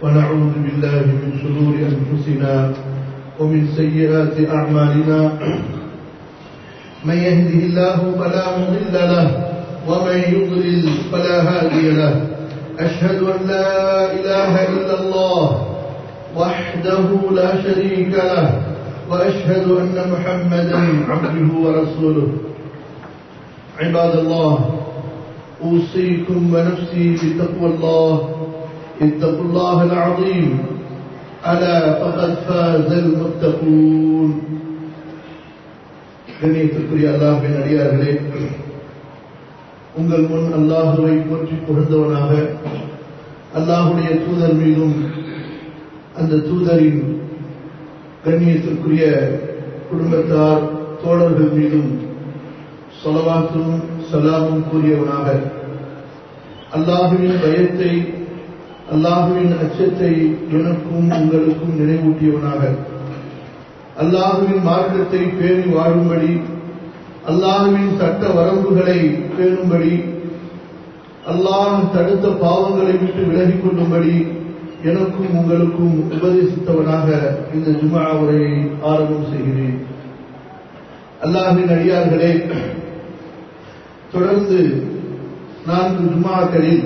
ونعوذ بالله من شرور أنفسنا ومن سيئات أعمالنا من يهده الله فلا مضل له ومن يضلل فلا هادي له أشهد أن لا إله إلا الله وحده لا شريك له وأشهد أن محمدا عبده ورسوله عباد الله أوصيكم ونفسي بتقوى الله اتقوا الله العظيم ألا فقد فاز المتقون கண்ணியத்திற்குரிய அல்லாஹின் அடியார்களே உங்கள் முன் அல்லாஹுவை போற்றி புகழ்ந்தவனாக அல்லாஹுடைய தூதர் மீதும் அந்த தூதரின் கண்ணியத்திற்குரிய குடும்பத்தார் தோழர்கள் மீதும் சொலவாத்தும் சலாமும் கூறியவனாக அல்லாஹுவின் பயத்தை அல்லாஹுவின் அச்சத்தை எனக்கும் உங்களுக்கும் நினைவூட்டியவனாக அல்லாஹுவின் மார்க்கத்தை பேணி வாழும்படி அல்லாஹுவின் சட்ட வரம்புகளை பேணும்படி அல்லாஹ் தடுத்த பாவங்களை விட்டு விலகிக் கொள்ளும்படி எனக்கும் உங்களுக்கும் உபதேசித்தவனாக இந்த ஜுமா உரையை ஆரம்பம் செய்கிறேன் அல்லாஹின் அடியார்களே தொடர்ந்து நான்கு ஜுமாக்களில்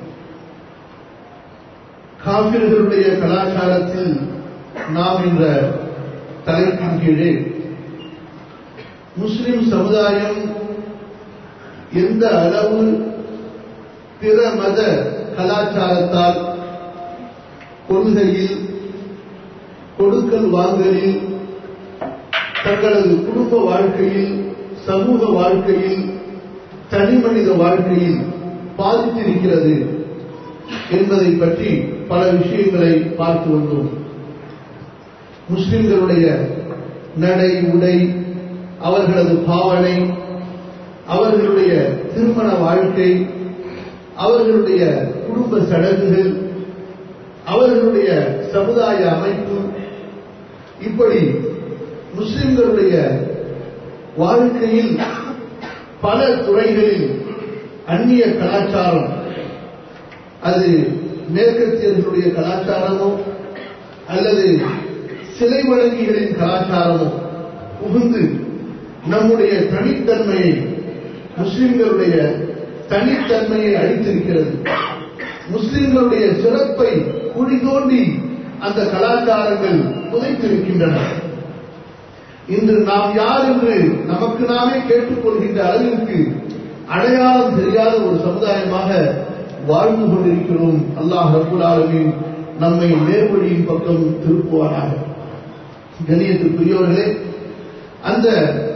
காவிர்களுடைய கலாச்சாரத்தில் நாம் என்ற தலைப்பின் கீழே முஸ்லிம் சமுதாயம் எந்த அளவு பிற மத கலாச்சாரத்தால் கொள்கையில் கொடுக்கல் வாங்கலில் தங்களது குடும்ப வாழ்க்கையில் சமூக வாழ்க்கையில் தனிமனித வாழ்க்கையில் பாதித்திருக்கிறது என்பதை பற்றி பல விஷயங்களை பார்த்து வந்தோம் முஸ்லிம்களுடைய நடை உடை அவர்களது பாவனை அவர்களுடைய திருமண வாழ்க்கை அவர்களுடைய குடும்ப சடங்குகள் அவர்களுடைய சமுதாய அமைப்பு இப்படி முஸ்லிம்களுடைய வாழ்க்கையில் பல துறைகளில் அந்நிய கலாச்சாரம் அது மேற்கத்தியர்களுடைய கலாச்சாரமோ அல்லது சிலை வழங்கிகளின் கலாச்சாரமோ புகுந்து நம்முடைய தனித்தன்மையை முஸ்லிம்களுடைய தனித்தன்மையை அளித்திருக்கிறது முஸ்லிம்களுடைய சிறப்பை குழி தோண்டி அந்த கலாச்சாரங்கள் புதைத்திருக்கின்றன இன்று நாம் யார் என்று நமக்கு நாமே கேட்டுக்கொள்கின்ற அளவிற்கு அடையாளம் தெரியாத ஒரு சமுதாயமாக வாழ்ந்து கொண்டிருக்கிறோம் அல்லாஹ் ரபுல் ஆலமின் நம்மை நேர்வழியின் பக்கம் திருப்புவானாக கணியத்திற்குரியவர்களே அந்த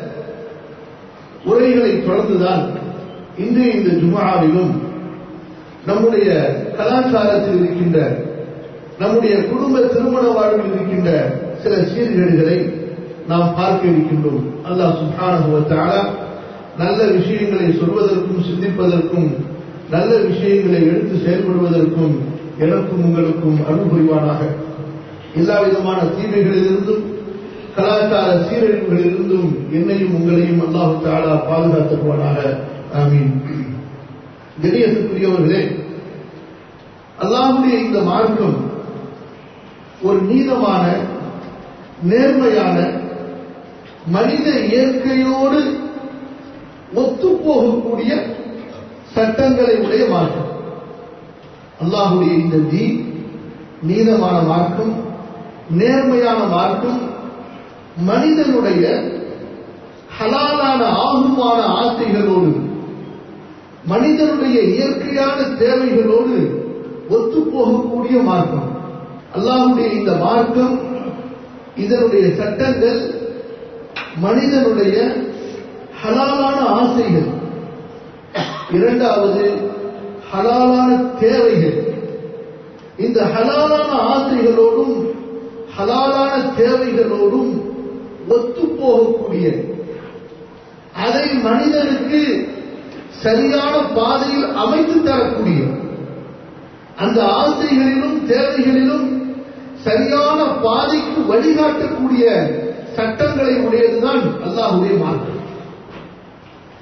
உரைகளை தொடர்ந்துதான் இன்றைய இந்த ஜுமாவிலும் நம்முடைய கலாச்சாரத்தில் இருக்கின்ற நம்முடைய குடும்ப திருமண வாழ்வில் இருக்கின்ற சில சீர்கேடுகளை நாம் பார்க்க இருக்கின்றோம் அல்லாஹ் சுல்தான நல்ல விஷயங்களை சொல்வதற்கும் சிந்திப்பதற்கும் நல்ல விஷயங்களை எடுத்து செயல்படுவதற்கும் எனக்கும் உங்களுக்கும் அருள் புரிவானாக எல்லா விதமான தீமைகளிலிருந்தும் கலாச்சார சீரழிவுகளிலிருந்தும் என்னையும் உங்களையும் அல்லாஹு தாலா பாதுகாத்துக்குவானாக ஆமீன் கணியத்துக்குரியவர்களே அல்லாஹுடைய இந்த மார்க்கம் ஒரு நீதமான நேர்மையான மனித இயற்கையோடு ஒத்துப்போகக்கூடிய சட்டங்களை உடைய மார்க்கம் அல்லாஹுடைய இந்த தீ நீதமான மார்க்கம் நேர்மையான மார்க்கம் மனிதனுடைய ஹலாலான ஆகுமான ஆசைகளோடு மனிதனுடைய இயற்கையான தேவைகளோடு ஒத்துப்போகக்கூடிய மார்க்கம் அல்லாஹுடைய இந்த மார்க்கம் இதனுடைய சட்டங்கள் மனிதனுடைய ஹலாலான ஆசைகள் இரண்டாவது ஹலாலான தேவைகள் இந்த ஹலாலான ஆசைகளோடும் ஹலாலான தேவைகளோடும் ஒத்துப்போகக்கூடிய அதை மனிதனுக்கு சரியான பாதையில் அமைத்து தரக்கூடிய அந்த ஆசைகளிலும் தேவைகளிலும் சரியான பாதைக்கு வழிகாட்டக்கூடிய சட்டங்களை உடையதுதான் அல்லாஹுடைய மார்க்கம்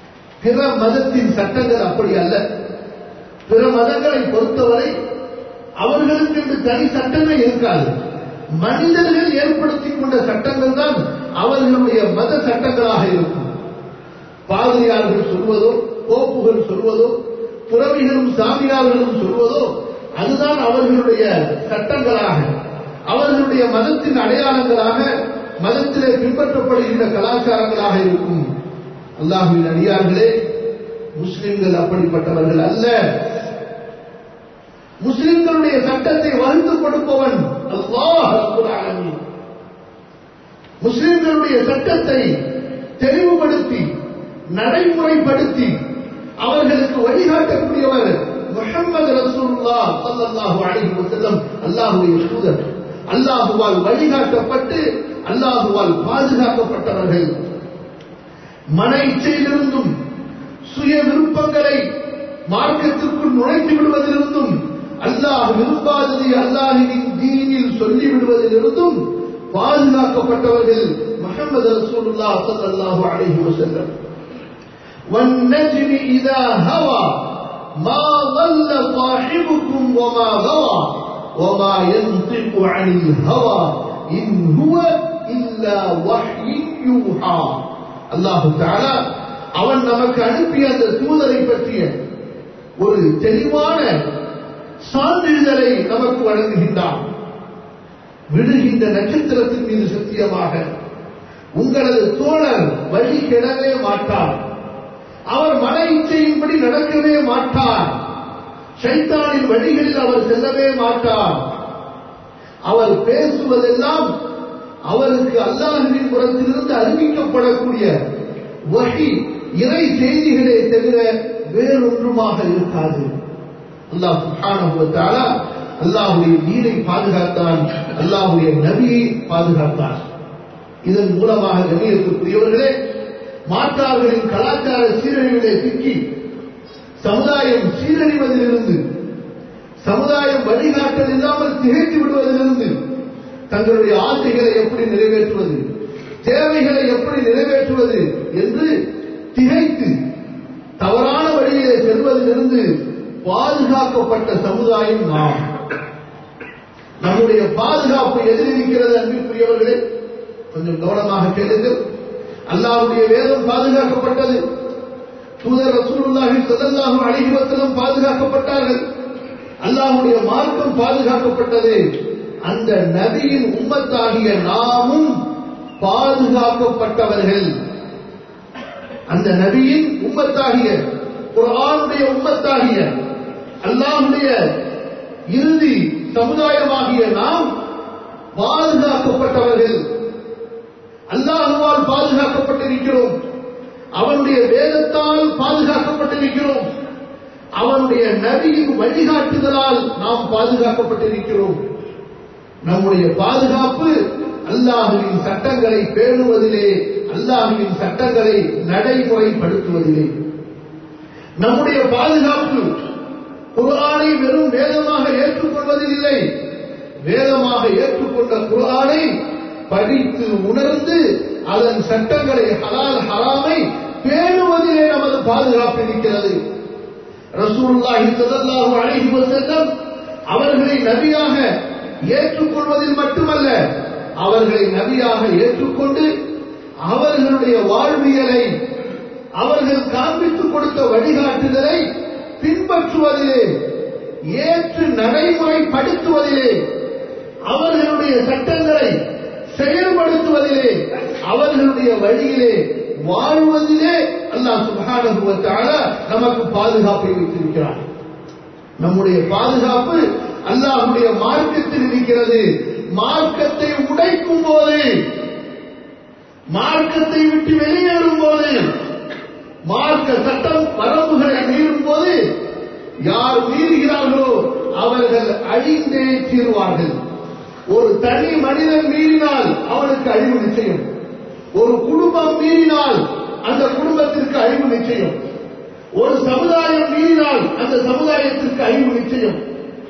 பிற மதத்தின் சட்டங்கள் அப்படி அல்ல பிற மதங்களை பொறுத்தவரை அவர்களுக்கு என்று தனி சட்டமே இருக்காது மனிதர்கள் ஏற்படுத்திக் கொண்ட சட்டங்கள் தான் அவர்களுடைய மத சட்டங்களாக இருக்கும் பாதிரியார்கள் சொல்வதோ கோப்புகள் சொல்வதோ புறவிகளும் சாமியார்களும் சொல்வதோ அதுதான் அவர்களுடைய சட்டங்களாக அவர்களுடைய மதத்தின் அடையாளங்களாக மதத்திலே பின்பற்றப்படுகின்ற கலாச்சாரங்களாக இருக்கும் அல்லாஹுவின் அடியார்களே முஸ்லிம்கள் அப்படிப்பட்டவர்கள் அல்ல முஸ்லிம்களுடைய சட்டத்தை வகுத்து கொடுப்பவன் அல்லாஹ் ரப்பல் ஆலமீன் முஸ்லிம்களுடைய சட்டத்தை தெளிவுபடுத்தி நடைமுறைப்படுத்தி அவர்களுக்கு வழிகாட்டக்கூடியவர் முஹம்மது ரசூலுல்லா ஸல்லல்லாஹு அலைஹி வஸல்லம் அல்லாஹ்வுடைய தூதர் அல்லாஹுவால் வழிகாட்டப்பட்டு அல்லாஹுவால் பாதுகாக்கப்பட்டவர்கள் மன இச்சையிலிருந்தும் சுய விருப்பங்களை மார்க்கத்திற்குள் நுழைத்து விடுவதிலிருந்தும் அல்லாஹ் விரும்பாததை அல்லாஹின் தீனில் சொல்லி விடுவதிலிருந்தும் பாதுகாக்கப்பட்டவர்கள் முஹம்மது ரசூலுல்லாஹ் ஸல்லல்லாஹு அலைஹி வஸல்லம் والنجم إذا هوى ما ضل صاحبكم وما غوى وما ينطق عن الهوى إن هو إلا وحي يوحى الله تعالى அவன் நமக்கு அனுப்பிய அந்த தூதரை பற்றிய ஒரு தெளிவான சான்றிதழை நமக்கு வழங்குகின்றான் விழுகின்ற நட்சத்திரத்தின் மீது சத்தியமாக உங்களது தோழர் வழி கெடவே மாட்டார் அவர் மன இச்சையின்படி நடக்கவே மாட்டார் சைத்தானின் வழிகளில் அவர் செல்லவே மாட்டார் அவர் பேசுவதெல்லாம் அவருக்கு அல்லாஹுவின் புறத்திலிருந்து அறிவிக்கப்படக்கூடிய வகை இறை செய்திகளே தவிர வேறொன்றுமாக இருக்காது அல்லாஹ் சுப்ஹானஹு வ தஆலா அல்லாஹ்வுடைய தீனை பாதுகாத்தான் அல்லாஹ்வுடைய நபியை பாதுகாத்தான் இதன் மூலமாக கண்ணியத்துக்குரியவர்களே மாற்றார்களின் கலாச்சார சீரழிவிலே சிக்கி சமுதாயம் சீரழிவதிலிருந்து சமுதாயம் வழிகாட்டல் இல்லாமல் திகைத்து விடுவதிலிருந்து தங்களுடைய ஆசைகளை எப்படி நிறைவேற்றுவது தேவைகளை எப்படி நிறைவேற்றுவது என்று திகைத்து தவறான வழியிலே செல்வதிலிருந்து பாதுகாக்கப்பட்ட சமுதாயம் நாம் நம்முடைய பாதுகாப்பு எதில் இருக்கிறது அன்பிற்குரியவர்களே கொஞ்சம் கவனமாக கேளுங்கள் அல்லாஹ்வுடைய வேதம் பாதுகாக்கப்பட்டது தூதர் ரசூலுல்லாஹி ஸல்லல்லாஹு அலைஹி வஸல்லம் பாதுகாக்கப்பட்டார்கள் அல்லாஹ்வுடைய மார்க்கம் பாதுகாக்கப்பட்டது அந்த நபியின் உம்மத்தாகிய நாமும் பாதுகாக்கப்பட்டவர்கள் அந்த நபியின் உம்மத்தாகிய குர்ஆனுடைய உம்மத்தாகிய அல்லாஹ்வுடைய இறுதி சமுதாயமாகிய நாம் பாதுகாக்கப்பட்டவர்கள் அல்லாஹுவால் பாதுகாக்கப்பட்டிருக்கிறோம் அவனுடைய வேதத்தால் பாதுகாக்கப்பட்டிருக்கிறோம் அவனுடைய நபியின் வழிகாட்டுதலால் நாம் பாதுகாக்கப்பட்டிருக்கிறோம் நம்முடைய பாதுகாப்பு அல்லாஹுவின் சட்டங்களை பேணுவதிலே அல்லாஹுவின் சட்டங்களை நடைமுறைப்படுத்துவதிலே நம்முடைய பாதுகாப்பு குர்ஆனை வெறும் வேதமாக ஏற்றுக்கொள்வதில் இல்லை வேதமாக ஏற்றுக்கொண்ட குர்ஆனை படித்து உணர்ந்து அதன் சட்டங்களை ஹலால் ஹராமை பேணுவதிலே நமது பாதுகாப்பு இருக்கிறது ரசூலுல்லாஹி ஸல்லல்லாஹு அலைஹி வஸல்லம் அவர்களை நபியாக ஏற்றுக்கொள்வதில் மட்டுமல்ல அவர்களை நபியாக ஏற்றுக்கொண்டு அவர்களுடைய வாழ்வியலை அவர்கள் காண்பித்துக் கொடுத்த வழிகாட்டுதலை பின்பற்றுவதிலே ஏற்று நடைமுறைப்படுத்துவதிலே அவர்களுடைய சட்டங்களை செயல்படுத்துவதிலே அவர்களுடைய வழியிலே வாழ்வதிலே அல்லாஹ் சுப்ஹானஹு வ தஆலா நமக்கு பாதுகாப்பை வைத்திருக்கிறார் நம்முடைய பாதுகாப்பு அல்லாஹ்வுடைய மார்க்கத்தில் இருக்கிறது மார்க்கத்தை உடைக்கும் போது மார்க்கத்தை விட்டு வெளியேறும் போது மார்க்க சட்டம் வரம்புகளை மீறும் போது யார் மீறுகிறார்களோ அவர்கள் அழிந்தே தீர்வார்கள் ஒரு தனி மனிதன் மீறினால் அவனுக்கு அழிவு நிச்சயம் ஒரு குடும்பம் மீறினால் அந்த குடும்பத்திற்கு அழிவு நிச்சயம் ஒரு சமுதாயம் மீறினால் அந்த சமுதாயத்திற்கு அழிவு நிச்சயம்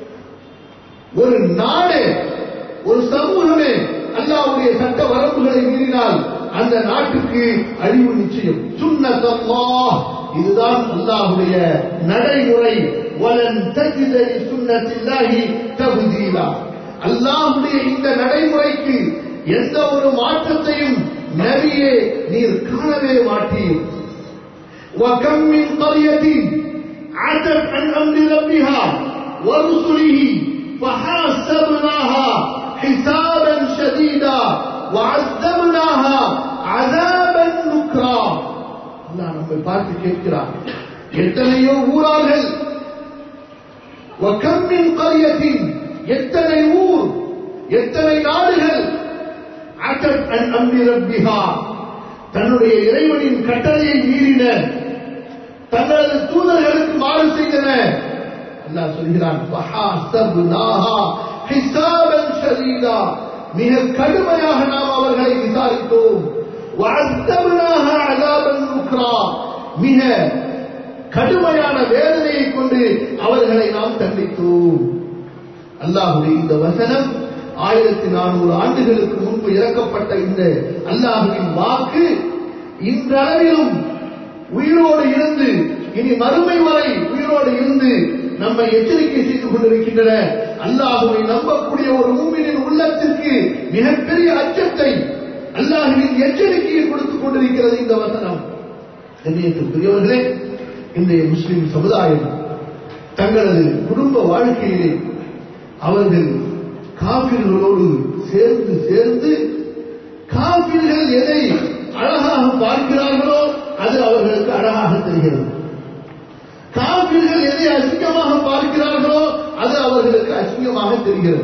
ஒரு நாடு ஒரு சமூகமே அல்லாவுடைய சட்ட வரம்புகளை மீறினால் அந்த நாட்டுக்கு அழிவு நிச்சயம் சுன்னத்தல்லா இதுதான் அல்லாஹுடைய நடைமுறை வலன் தஜித சுன்னத்தில்லாஹி தபுதீலா அல்லாஹ்வுடைய இந்த நடைமுறைக்கு எந்த ஒரு மாற்றத்தையும் நபியே நீர் காணவே மாட்டீர் وكم من قرية عتت عن أمر ربها ورسله فحاسبناها حسابا شديدا وعذبناها عذابا نكرا அல்லாஹ் நம்மை பார்த்து கேட்கிறார் எத்தனையோ ஊரார்கள் وكم من قرية எத்தனை ஊர் எத்தனை நாடுகள் عتت عن أمر ربها தன்னுடைய இறைவனின் கட்டளையை மீறின தங்களது தூதர்களுக்கு மாறு செய்தன அல்லாஹ் சொல்கிறான் "வஹாசப்னாஹா ஹிசாபன் ஷதீதா." மிக கடுமையாக நாம் அவர்களை விசாரித்தோம் "வஅத்தப்னாஹா அஸாபன் நுக்ரா." மிக கடுமையான வேதனையை கொண்டு அவர்களை நாம் தண்டித்தோம் அல்லாஹுடைய இந்த வசனம் ஆயிரத்தி நானூறு ஆண்டுகளுக்கு முன்பு இறக்கப்பட்ட இந்த அல்லாஹுவின் வாக்கு இன்றளவிலும் உயிரோடு இருந்து இனி மறுமை வரை உயிரோடு இருந்து நம்மை எச்சரிக்கை செய்து கொண்டிருக்கின்றன அல்லாஹுவை நம்பக்கூடிய ஒரு மூமினின் உள்ளத்திற்கு மிகப்பெரிய அச்சத்தை அல்லாஹுவின் எச்சரிக்கையை கொடுத்துக் கொண்டிருக்கிறது இந்த வசனம் கண்ணியத்திற்குரியவர்களே இன்றைய முஸ்லிம் சமுதாயம் தங்களது குடும்ப வாழ்க்கையிலே அவர்கள் காபிர்களோடு சேர்ந்து சேர்ந்து காபிர்கள் எதை அழகாக பார்க்கிறார்களோ அது அவர்களுக்கு அழகாக தெரிகிறது காபிர்கள் எதை அசிங்கமாக பார்க்கிறார்களோ அது அவர்களுக்கு அசிங்கமாக தெரிகிறது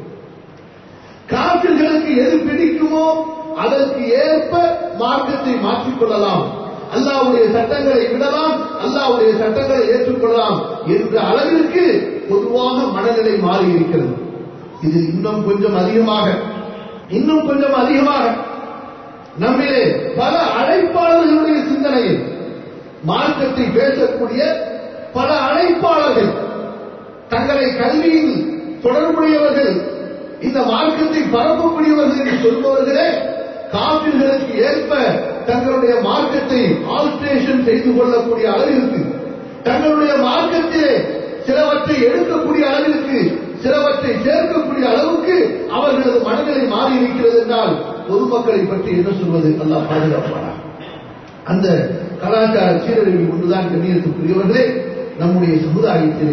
காபிர்களுக்கு எது பிடிக்குமோ அதற்கு ஏற்ப மார்க்கத்தை மாற்றிக்கொள்ளலாம் அல்லாவுடைய சட்டங்களை விடலாம் அல்லாவுடைய சட்டங்களை ஏற்றுக்கொள்ளலாம் என்ற அளவிற்கு பொதுவாக மனநிலை மாறி இருக்கிறது இது இன்னும் கொஞ்சம் அதிகமாக இன்னும் கொஞ்சம் அதிகமாக நம்மிலே பல அழைப்பாளர்களுடைய சிந்தனையில் மார்க்கத்தை பேசக்கூடிய பல அழைப்பாளர்கள் தங்களை கல்வியில் தொடர்புடையவர்கள் இந்த மார்க்கத்தை பரப்பக்கூடியவர்கள் என்று சொல்பவர்களே காப்பிர்களுக்கு ஏற்ப தங்களுடைய மார்க்கத்தை ஆல்ட்ரேஷன் செய்து கொள்ளக்கூடிய அளவிற்கு தங்களுடைய மார்க்கத்திலே சிலவற்றை எடுக்கக்கூடிய அளவிற்கு சிலவற்றை சேர்க்கக்கூடிய அளவுக்கு அவர்களது மனநிலை மாறி இருக்கிறது என்றால் பொதுமக்களை பற்றி என்ன சொல்வது அல்லாஹ் பாதுகாப்பாரா அந்த கலாச்சார சீரழிவு ஒன்றுதான் கண்ணியத்துக்குரியவர்களே நம்முடைய சமுதாயத்தில்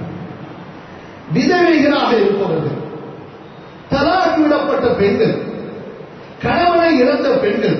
விதவைகளாக இருப்பவர்கள் தலாக்கு விடப்பட்ட பெண்கள் கணவனை இழந்த பெண்கள்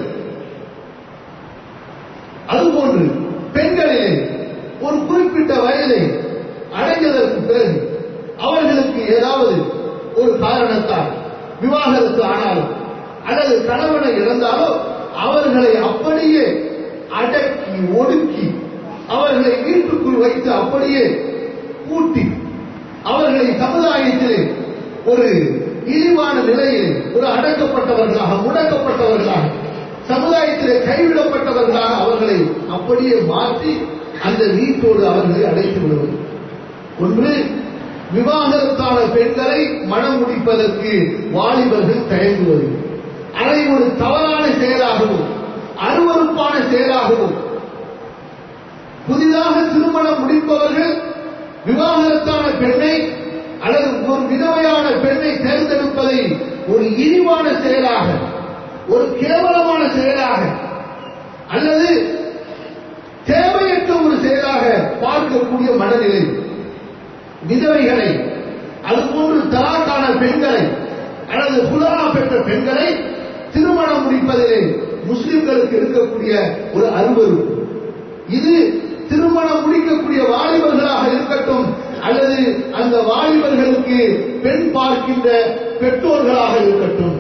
அதுபோன்று பெண்களிலே ஒரு குறிப்பிட்ட வயதை அடைந்ததற்கு பிறகு அவர்களுக்கு ஏதாவது ஒரு காரணத்தால் விவாகரத்து ஆனாலும் அல்லது கணவனை இழந்தாலோ அவர்களை அப்படியே அடக்கி ஒடுக்கி அவர்களை வீட்டுக்குள் வைத்து அப்படியே கூட்டி அவர்களை சமுதாயத்திலே ஒரு இழிவான நிலையில் ஒரு அடக்கப்பட்டவர்களாக முடக்கப்பட்டவர்களாக சமுதாயத்திலே கைவிடப்பட்டவர்களாக அவர்களை அப்படியே மாற்றி அந்த வீட்டோடு அவர்களை அடைத்து விடுவது ஒன்று விவாகரத்தான பெண்களை மனம் முடிப்பதற்கு வாலிபர்கள் தயங்குவது அதை ஒரு தவறான செயலாகவும் அருவறுப்பான செயலாகவும் புதிதாக திருமணம் முடிப்பவர்கள் விவாகரத்தான பெண்ணை அல்லது ஒரு விதவையான பெண்ணை தேர்ந்தெடுப்பதை ஒரு இழிவான செயலாக ஒரு கேவலமான செயலாக அல்லது தேவையற்ற ஒரு செயலாக பார்க்கக்கூடிய மனநிலை விதவைகளை அதுபோன்று தலாக்கான பெண்களை அல்லது புலரா பெற்ற பெண்களை திருமணம் முடிப்பதிலே முஸ்லிம்களுக்கு இருக்கக்கூடிய ஒரு அருவருப்பு இது திருமணம் முடிக்கக்கூடிய வாலிபர்களாக இருக்கட்டும் அல்லது அந்த வாலிபர்களுக்கு பெண் பார்க்கின்ற பெற்றோர்களாக இருக்கட்டும்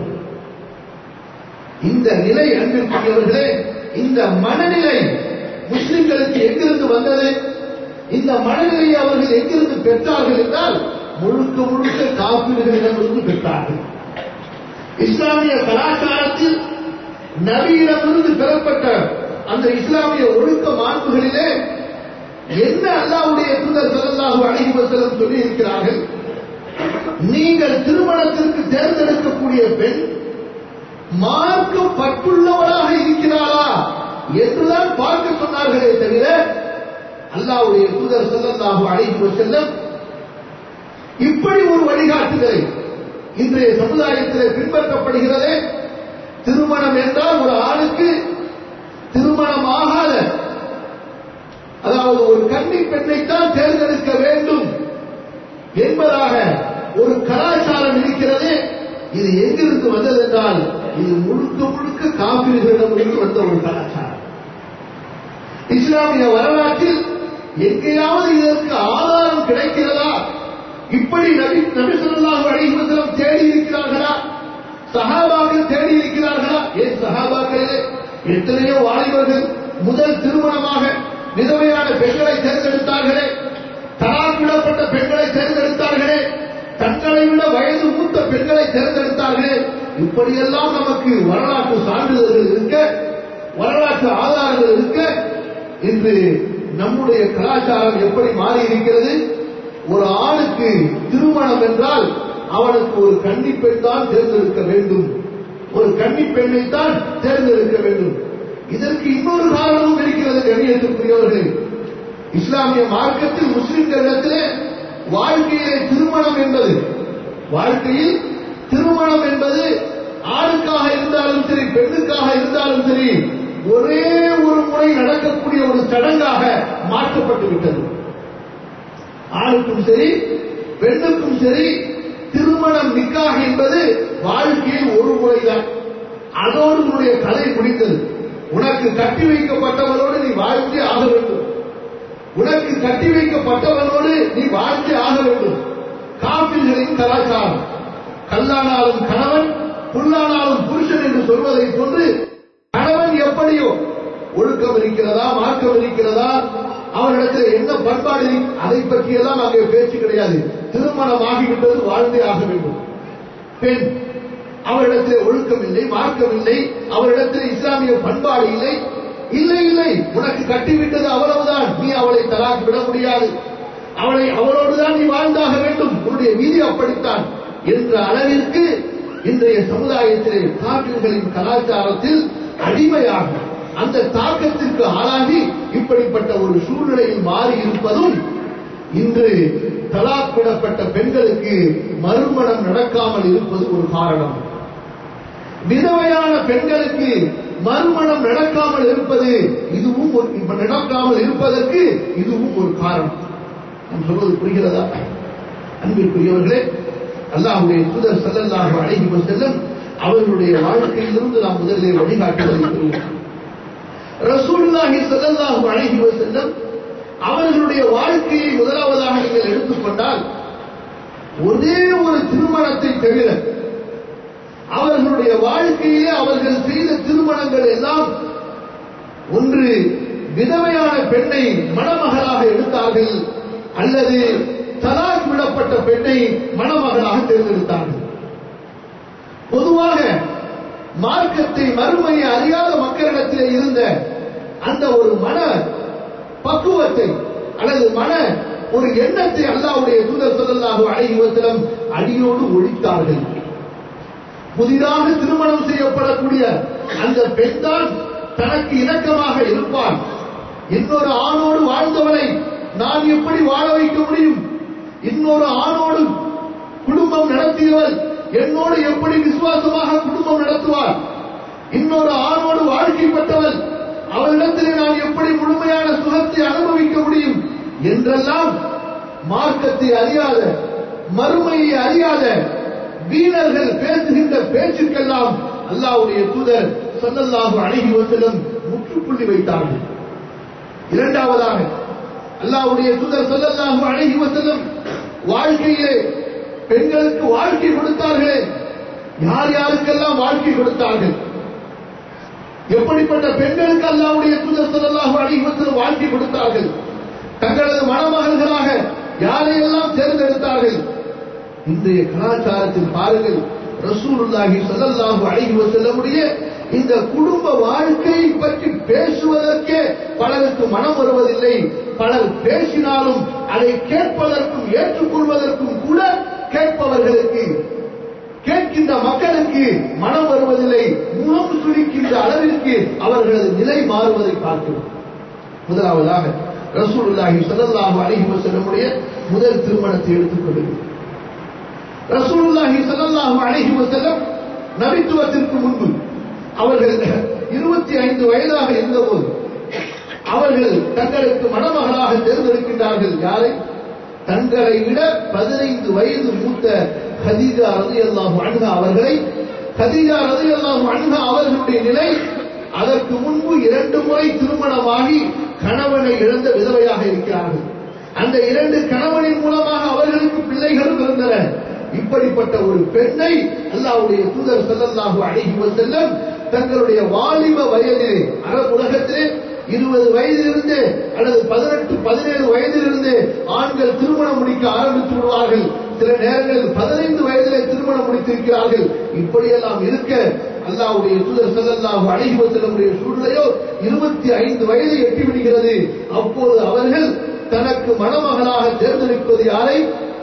இந்த நிலை அன்பிற்குரியவர்களே இந்த மனநிலை முஸ்லிம்களுக்கு எங்கிருந்து வந்தது இந்த மனநிலையை அவர்கள் எங்கிருந்து பெற்றார்கள் என்றால் முழுக்க முழுக்க காப்பீடுகளிடமிருந்து பெற்றார்கள் இஸ்லாமிய கலாச்சாரத்தில் நபியிடமிருந்து பெறப்பட்ட அந்த இஸ்லாமிய ஒழுக்க மாண்புகளிலே என்ன அல்லாவுடைய தூதர் ஸல்லல்லாஹு அலைஹி வஸல்லம் சொல்லி இருக்கிறார்கள் நீங்கள் திருமணத்திற்கு தேர்ந்தெடுக்கக்கூடிய பெண் மார்க்க பற்றுள்ளவளாக இருக்கிறாளா என்றுதான் பார்க்க சொன்னார்களே தவிர அல்லாவுடைய தூதர் ஸல்லல்லாஹு அலைஹி வஸல்லம் இப்படி ஒரு வழிகாட்டுதலை இன்றைய சமுதாயத்திலே பின்பற்றப்படுகிறதே திருமணம் என்றால் ஒரு ஆணுக்கு திருமணம் ஆகாத அதாவது ஒரு கன்னி பெண்ணைத்தான் தேர்ந்தெடுக்க வேண்டும் என்பதாக ஒரு கலாச்சாரம் இருக்கிறது இது எங்கிருந்து வந்தது என்றால் இது முழுக்க முழுக்க காப்பீடுகளிடமிருந்து வந்த ஒரு கலாச்சாரம் இஸ்லாமிய வரலாற்றில் எங்கேயாவது இதற்கு ஆதாரம் கிடைக்கிறதா இப்படி நபி நபி ஸல்லல்லாஹு அலைஹி வஸல்லம் தேடி இருக்கிறார்களா சஹாபாக்கள் தேடி இருக்கிறார்களா ஏன் சஹாபாக்களே எத்தனையோ வாலிபர்கள் முதல் திருமணமாக விதவையான பெண்களை தேர்ந்தெடுத்தார்களே தலாக்கிடப்பட்ட பெண்களை தேர்ந்தெடுத்தார்களே தங்களை விட வயது மூத்த பெண்களை தேர்ந்தெடுத்தார்களே இப்படியெல்லாம் நமக்கு வரலாற்று சான்றிதழ்கள் இருக்க வரலாற்று ஆதாரங்கள் இருக்க இன்று நம்முடைய கலாச்சாரம் எப்படி மாறி இருக்கிறது ஒரு ஆணுக்கு திருமணம் என்றால் அவனுக்கு ஒரு கன்னி பெண் தான் தேர்ந்தெடுக்க வேண்டும் ஒரு கன்னி பெண்ணை தான் தேர்ந்தெடுக்க வேண்டும் இதற்கு இன்னொரு காரணமும் இருக்கிறது கண்ணியத்திற்குரியவர்கள் இஸ்லாமிய மார்க்கத்தில் முஸ்லிம்களிடத்திலே வாழ்க்கையிலே திருமணம் என்பது வாழ்க்கையில் திருமணம் என்பது ஆணுக்காக இருந்தாலும் சரி பெண்ணுக்காக இருந்தாலும் சரி ஒரே ஒரு முறை நடக்கக்கூடிய ஒரு சடங்காக மாற்றப்பட்டு விட்டது ஆணுக்கும் சரி பெண்ணுக்கும் சரி திருமணம் நிக்காக என்பது வாழ்க்கையில் ஒரு முறைதான் அதோடு உன்னுடைய கதை முடிந்தது உனக்கு கட்டி வைக்கப்பட்டவரோடு நீ வாழ்ந்தே ஆக வேண்டும் உனக்கு கட்டி வைக்கப்பட்டவனோடு நீ வாழ்ந்தே ஆக வேண்டும் காப்பில்களின் கலாச்சாரம் கல்லானாலும் கணவன் புல்லானாலும் புருஷன் என்று சொல்வதை போன்று கணவன் எப்படியோ ஒழுக்கம் இருக்கிறதா மார்க்கம் இருக்கிறதா அவரிடத்தில் என்ன பண்பாடு இரு- அதை பற்றியெல்லாம் அங்கே பேச்சு கிடையாது திருமணம் ஆகிவிட்டது வாழ்ந்தே ஆக வேண்டும் பெண் அவரிடத்தில் ஒழுக்கம் இல்லை மார்க்கம் இல்லை அவரிடத்தில் இஸ்லாமிய பண்பாடு இல்லை இல்லை இல்லை உனக்கு கட்டிவிட்டது அவ்வளவுதான் நீ அவளை தலாக் விட முடியாது அவளை அவளோடுதான் நீ வாழ்ந்தாக வேண்டும் உன்னுடைய விதி அப்படித்தான் என்ற அளவிற்கு இன்றைய சமுதாயத்திலே காப்பில்களின் கலாச்சாரத்தில் அடிமையாக அந்த தாக்கத்திற்கு ஆளாகி இப்படிப்பட்ட ஒரு சூழ்நிலையில் மாறி இருப்பதும் இன்று தலாக் விடப்பட்ட பெண்களுக்கு மறுமணம் நடக்காமல் இருப்பது ஒரு காரணம் விதவையான பெண்களுக்கு மறுமணம் நடக்காமல் இருப்பது இதுவும் ஒரு இப்ப நடக்காமல் இருப்பதற்கு இதுவும் ஒரு காரணம் நான் சொல்வது புரிகிறதா அன்பிற்குரியவர்களே அல்லாஹ்வுடைய தூதர் ஸல்லல்லாஹு அலைஹி வஸல்லம் அவர்களுடைய வாழ்க்கையிலிருந்து நாம் முதலிலே வழிகாட்டுதலை பெறுவோம் ரசூலுல்லாஹி ஸல்லல்லாஹு அலைஹி வஸல்லம் அவர்களுடைய வாழ்க்கையை முதலாவதாக நீங்கள் எடுத்துக்கொண்டால் ஒரே ஒரு திருமணத்தை தவிர அவர்களுடைய வாழ்க்கையிலே அவர்கள் செய்த திருமணங்கள் எல்லாம் ஒன்று விதவையான பெண்ணை மணமகளாக எடுத்தார்கள் அல்லது தலாக் விடப்பட்ட பெண்ணை மணமகளாக தேர்ந்தெடுத்தார்கள் பொதுவாக மார்க்கத்தை மறுமையை அறியாத மக்களிடத்திலே இருந்த அந்த ஒரு மன பக்குவத்தை அல்லது மன ஒரு எண்ணத்தை அல்லாஹ்வுடைய தூதர் ஸல்லல்லாஹு அலைஹி வஸல்லம் அடியோடு ஒழித்தார்கள் புதிதாக திருமணம் செய்யப்படக்கூடிய அந்த பெண்தான் தனக்கு இணக்கமாக இருப்பாள் இன்னொரு ஆணோடு வாழ்ந்தவனை நான் எப்படி வாழ வைக்க முடியும் இன்னொரு ஆணோடு குடும்பம் நடத்தியவள் என்னோடு எப்படி விசுவாசமாக குடும்பம் நடத்துவாள் இன்னொரு ஆணோடு வாழ்க்கைப்பட்டவள் அவளிடத்திலே நான் எப்படி முழுமையான சுகத்தை அனுபவிக்க முடியும் என்றெல்லாம் மார்க்கத்தை அறியாத மறுமையை அறியாத வீரர்கள் பேசுகின்ற பேச்சுக்கெல்லாம் அல்லாஹ்வுடைய தூதர் ஸல்லல்லாஹு அலைஹி வஸல்லம் முற்றுப்புள்ளி வைத்தார்கள் இரண்டாவதாக அல்லாஹ்வுடைய தூதர் ஸல்லல்லாஹு அலைஹி வஸல்லம் வாழ்க்கையிலே பெண்களுக்கு வாழ்க்கை கொடுத்தார்களே யார் யாருக்கெல்லாம் வாழ்க்கை கொடுத்தார்கள் எப்படிப்பட்ட பெண்களுக்கு அல்லாஹ்வுடைய தூதர் ஸல்லல்லாஹு அலைஹி வஸல்லம் வாழ்க்கை கொடுத்தார்கள் தங்களது மணமகள்களாக யாரையெல்லாம் தேர்ந்தெடுத்தார்கள் இன்றைய கலாச்சாரத்தில் பாருங்கள் ரசூலுல்லாஹி ஸல்லல்லாஹு அலைஹி வஸல்லமுடைய இந்த குடும்ப வாழ்க்கை பற்றி பேசுவதற்கே பலருக்கு மனம் வருவதில்லை பலர் பேசினாலும் அதை கேட்பதற்கும் ஏற்றுக்கொள்வதற்கும் கூட கேட்பவர்களுக்கு கேட்கின்ற மக்களுக்கு மனம் வருவதில்லை முகம் சுழிக்கின்ற அளவிற்கு அவர்களது நிலை மாறுவதை பார்க்கிறோம் முதலாவதாக ரசூலுல்லாஹி ஸல்லல்லாஹு அலைஹி வஸல்லமுடைய முதல் திருமணத்தை எடுத்துக்கொள்ளுங்கள் ரசூலுல்லாஹி ஸல்லல்லாஹு அலைஹி வஸல்லம் நபித்துவத்திற்கு முன்பு அவர்கள் இருபத்தி ஐந்து வயதாக இருந்தபோது அவர்கள் தங்களுக்கு மணமகளாக தேர்ந்தெடுக்கின்றார்கள் யாரை தங்களை விட பதினைந்து வயது மூத்த ஹதீஜா ரலியல்லாஹு அன்ஹா அவர்களை ஹதீஜா ரலியல்லாஹு அன்ஹா அவர்களுடைய நிலை அதற்கு முன்பு இரண்டு முறை திருமணமாகி கணவனை இழந்த விதவையாக இருக்கிறார்கள் அந்த இரண்டு கணவனின் மூலமாக அவர்களுக்கு பிள்ளைகளும் இருந்தன இப்படிப்பட்ட ஒரு பெண்ணை அல்லாஹ்வுடைய தூதர் ஸல்லல்லாஹு அலைஹி வஸல்லம் தங்களுடைய வாலிப வயதிலே அரபு உலகத்திலே இருபது வயதிலிருந்து அல்லது பதினெட்டு பதினேழு வயதிலிருந்து ஆண்கள் திருமணம் முடிக்க ஆரம்பித்து விடுவார்கள் சில நேரங்களில் பதினைந்து வயதிலே திருமணம் முடித்திருக்கிறார்கள் இப்படியெல்லாம் இருக்க அல்லாஹ்வுடைய தூதர் ஸல்லல்லாஹு அலைஹி வஸல்லமுடைய சூழ்நிலையோ இருபத்தி ஐந்து வயதை எட்டி விடுகிறது அப்போது அவர்கள் தனக்கு மணமகளாக தேர்ந்தெடுப்பது யாரை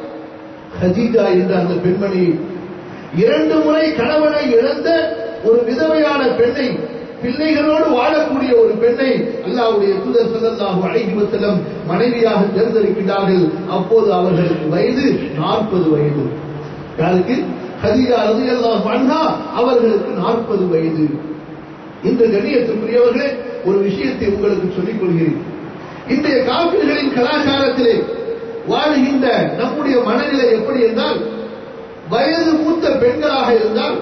ஹதீஜா என்ற அந்த பெண்மணி இரண்டு முறை கணவனை இழந்த ஒரு விதவையான பெண்ணை பிள்ளைகளோடு வாழக்கூடிய ஒரு பெண்ணை அல்லாஹ்வுடைய தூதர் ஸல்லல்லாஹு அலைஹி வஸல்லம் மனைவியாக தேர்ந்தெடுக்கிறார்கள் அப்போது அவர்களுக்கு வயது நாற்பது வயது யாருக்கு ஹதீஜா ரலியல்லாஹு அன்ஹா அவர்களுக்கு நாற்பது வயது இந்த கண்ணியத்திற்குரியவர்களே ஒரு விஷயத்தை உங்களுக்கு சொல்லிக் கொள்கிறேன் இன்றைய காப்பீடுகளின் கலாச்சாரத்திலே வாழ்கின்ற நம்முடைய மனநிலை எப்படி என்றால் வயது மூத்த பெண்களாக இருந்தால்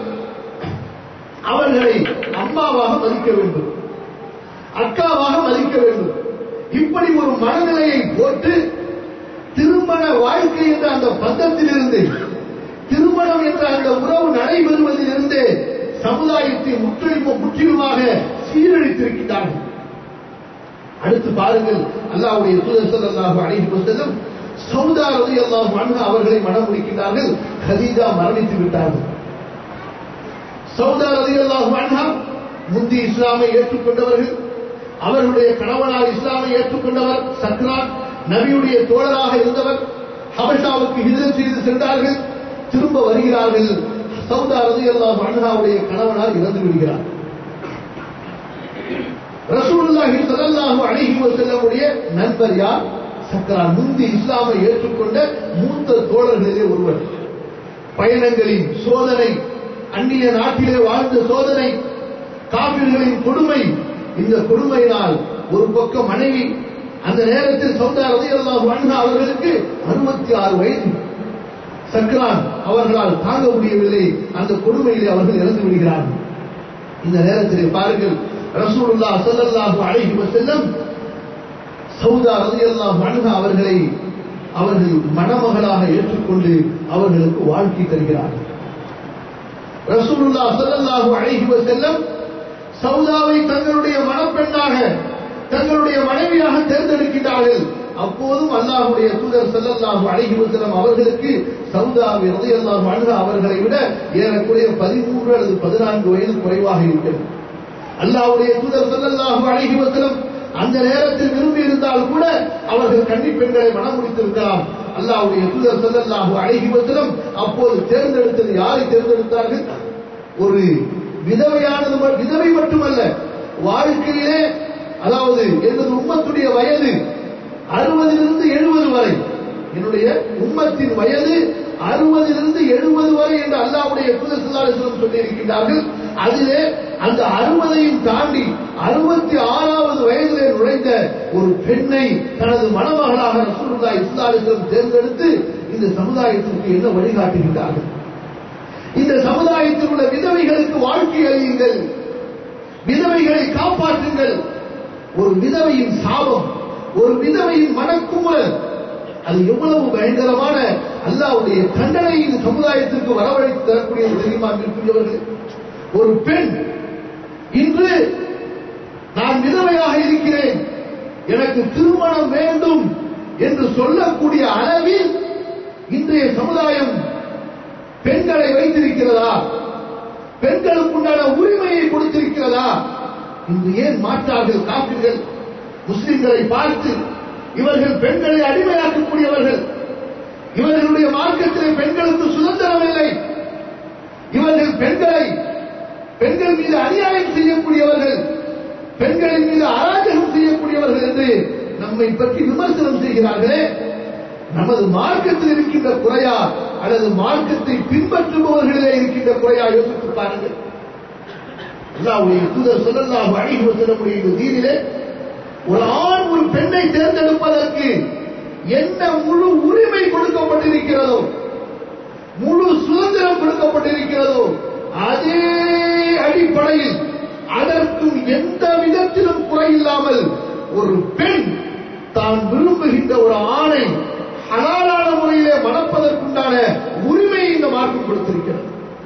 அவர்களை அம்மாவாக மதிக்க வேண்டும் அக்காவாக மதிக்க வேண்டும் இப்படி ஒரு மனநிலையை போட்டு திருமண வாழ்க்கை என்ற அந்த பந்தத்திலிருந்து திருமணம் என்ற அந்த உறவு நடைபெறுவதிலிருந்து சமுதாயத்தை முற்றிலும் முற்றிலுமாக சீரழித்திருக்கிறார்கள் அடுத்து பாருங்கள் அல்லாஹ்வுடைய தூதர் ஸல்லல்லாஹு அலைஹி வஸல்லம் சௌதா ரலியல்லாஹு அன்ஹா அவர்களை மணம் முடிக்கிறார்கள் கதீஜா மரணித்து விட்டார்கள் சௌதா ரலியல்லாஹு அன்ஹா முந்தி இஸ்லாமை ஏற்றுக்கொண்டவர்கள் அவர்களுடைய கணவனார் இஸ்லாமை ஏற்றுக்கொண்டவர் சக்ரான் நபியுடைய தோழராக இருந்தவர் ஹபஷாவுக்கு ஹிஜ்ரத் செய்து சென்றார்கள் திரும்ப வருகிறார்கள் சௌதா ரலியல்லாஹு அன்ஹாவுடைய கணவனார் இறந்து விடுகிறார் ரசூலுல்லாஹி ஸல்லல்லாஹு அலைஹி வஸல்லமுடைய நண்பர் யார் சக்கரான் முந்தி இஸ்லாமை ஏற்றுக்கொண்ட மூத்த தோழர்களிலே ஒருவர் பயணங்களின் சோதனை அந்நிய நாட்டிலே வாழ்ந்த சோதனை காபிர்களின் கொடுமை இந்த கொடுமையினால் ஒரு பக்கம் மனைவி அந்த நேரத்தில் சௌதா ரலியல்லாஹு அன்ஹா அவர்களுக்கு அறுபத்தி ஆறு வயது சக்கரான் அவர்களால் தாங்க முடியவில்லை அந்த கொடுமையிலே அவர்கள் இறந்து விடுகிறார்கள் இந்த நேரத்தில் பாருங்கள் ரசூலுல்லாஹ் ஸல்லல்லாஹு அலைஹி வஸல்லம் சௌதா ரலியல்லாஹு அன்ஹா அவர்களை அவர்கள் மணமகளாக ஏற்றுக்கொண்டு அவர்களுக்கு வாழ்க்கை தருகிறார்கள் ரசூலுல்லாஹ் ஸல்லல்லாஹு அலைஹி வஸல்லம் சௌதாவை தங்களுடைய மணப்பெண்ணாக தங்களுடைய மனைவியாக தேர்ந்தெடுக்கிறார்கள் அப்போதும் அல்லாஹ்வுடைய தூதர் ஸல்லல்லாஹு அலைஹி வஸல்லம் அவர்களுக்கு சௌதா ரலியல்லாஹு அன்ஹா அவர்களை விட ஏறக்குறைய 13 அல்லது 14 வயது குறைவாக இருக்கிறது அல்லாஹ்வுடைய தூதர் ஸல்லல்லாஹு அலைஹி வஸல்லம் அந்த நேரத்தில் விரும்பி இருந்தால் கூட அவர்கள் கன்னி பெண்களை மனம் முடித்திருக்கலாம் அல்லாஹ்வுடைய தூதர் ஸல்லல்லாஹு அலைஹி வஸல்லம் அப்போது தேர்ந்தெடுத்தது யாரை தேர்ந்தெடுத்தார்கள் ஒரு விதவையானது ம- விதவை மட்டுமல்ல வாழ்க்கையிலே அதாவது எனது உம்மத்துடைய வயது அறுபதிலிருந்து எழுபது வரை என்னுடைய உம்மத்தின் வயது அறுபதிலிருந்து எழுபது வரை என்று அல்லாஹ்வுடைய தூதர் ஸல்லல்லாஹு அலைஹி வஸல்லம் சொல்லியிருக்கிறார்கள் அதிலே அந்த அறுபதையும் தாண்டி அறுபத்தி ஆறாவது வயதிலே நுழைந்த ஒரு பெண்ணை தனது மணமகளாக ரசூலுல்லாஹி ஸல்லல்லாஹு அலைஹி வஸல்லம் தேர்ந்தெடுத்து இந்த சமுதாயத்திற்கு என்ன வழிகாட்டுகின்றார்கள் இந்த சமுதாயத்தில் உள்ள விதவைகளுக்கு வாழ்க்கை அழியுங்கள் விதவைகளை காப்பாற்றுங்கள் ஒரு விதவையின் சாபம் ஒரு விதவையின் மனக்குமுறல் அது எவ்வளவு பயங்கரமான அல்லாஹ்வுடைய தண்டனை இந்த சமுதாயத்திற்கு வரவழைத்து தரக்கூடியது தெரியுமா இருக்கக்கூடியவர்கள் ஒரு பெண் இன்று நான் விதவையாக இருக்கிறேன் எனக்கு திருமணம் வேண்டும் என்று சொல்லக்கூடிய அளவில் இன்றைய சமுதாயம் பெண்களை வைத்திருக்கிறதா பெண்களுக்குண்டான உரிமையை கொடுத்திருக்கிறதா இன்று ஏன் மாற்றார்கள் காப்பீர்கள் முஸ்லிம்களை பார்த்து இவர்கள் பெண்களை அடிமையாக்கக்கூடியவர்கள் இவர்களுடைய மார்க்கத்திலே பெண்களுக்கு சுதந்திரம் இல்லை இவர்கள் பெண்களை பெண்கள் மீது அநியாயம் செய்யக்கூடியவர்கள் பெண்களின் மீது அராஜகம் செய்யக்கூடியவர்கள் என்று நம் நம்மை பற்றி விமர்சனம் செய்கிறார்களே நமது மார்க்கத்தில் இருக்கின்ற குறையா அல்லது மார்க்கத்தை பின்பற்றுபவர்களிலே இருக்கின்ற குறையா யோசித்து பாருங்கள் அல்லாஹ்வுடைய தூதர் ஸல்லல்லாஹு அலைஹி வஸல்லமுடைய இந்த தீனிலே ஒரு ஆண் ஒரு பெண்ணை தேர்ந்தெடுப்பதற்கு என்ன முழு உரிமை கொடுக்கப்பட்டிருக்கிறதோ முழு சுதந்திரம் கொடுக்கப்பட்டிருக்கிறதோ அதே அடிப்படையில் அதற்கும் எந்த விதத்திலும் குறையில்லாமல் ஒரு பெண் தான் விரும்புகின்ற ஒரு ஆணை ஹலாலான முறையிலே மணப்பதற்குண்டான உரிமையை இந்த மார்க்கம் கொடுத்திருக்கிறது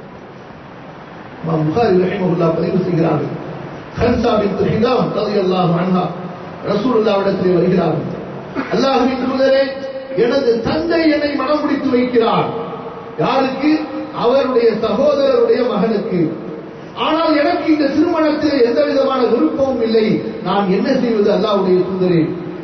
இமாம் புகாரி ரஹிமஹுல்லா பதிவு செய்கிறார்கள் ஹன்சா பின் ஹிதாம் ரலியல்லாஹு அன்ஹா ரசூலுல்லாஹ்விடத்திலே வருகிறார்கள் அல்லாஹ்வின் தூதரே எனது தந்தை என்னை மனம் முடித்து வைக்கிறார் யாருக்கு அவருடைய சகோதரருடைய மகனுக்கு ஆனால் எனக்கு இந்த திருமணத்தில் எந்த விதமான விருப்பமும் இல்லை நான் என்ன செய்வது அல்லாஹ்வுடைய தூதரே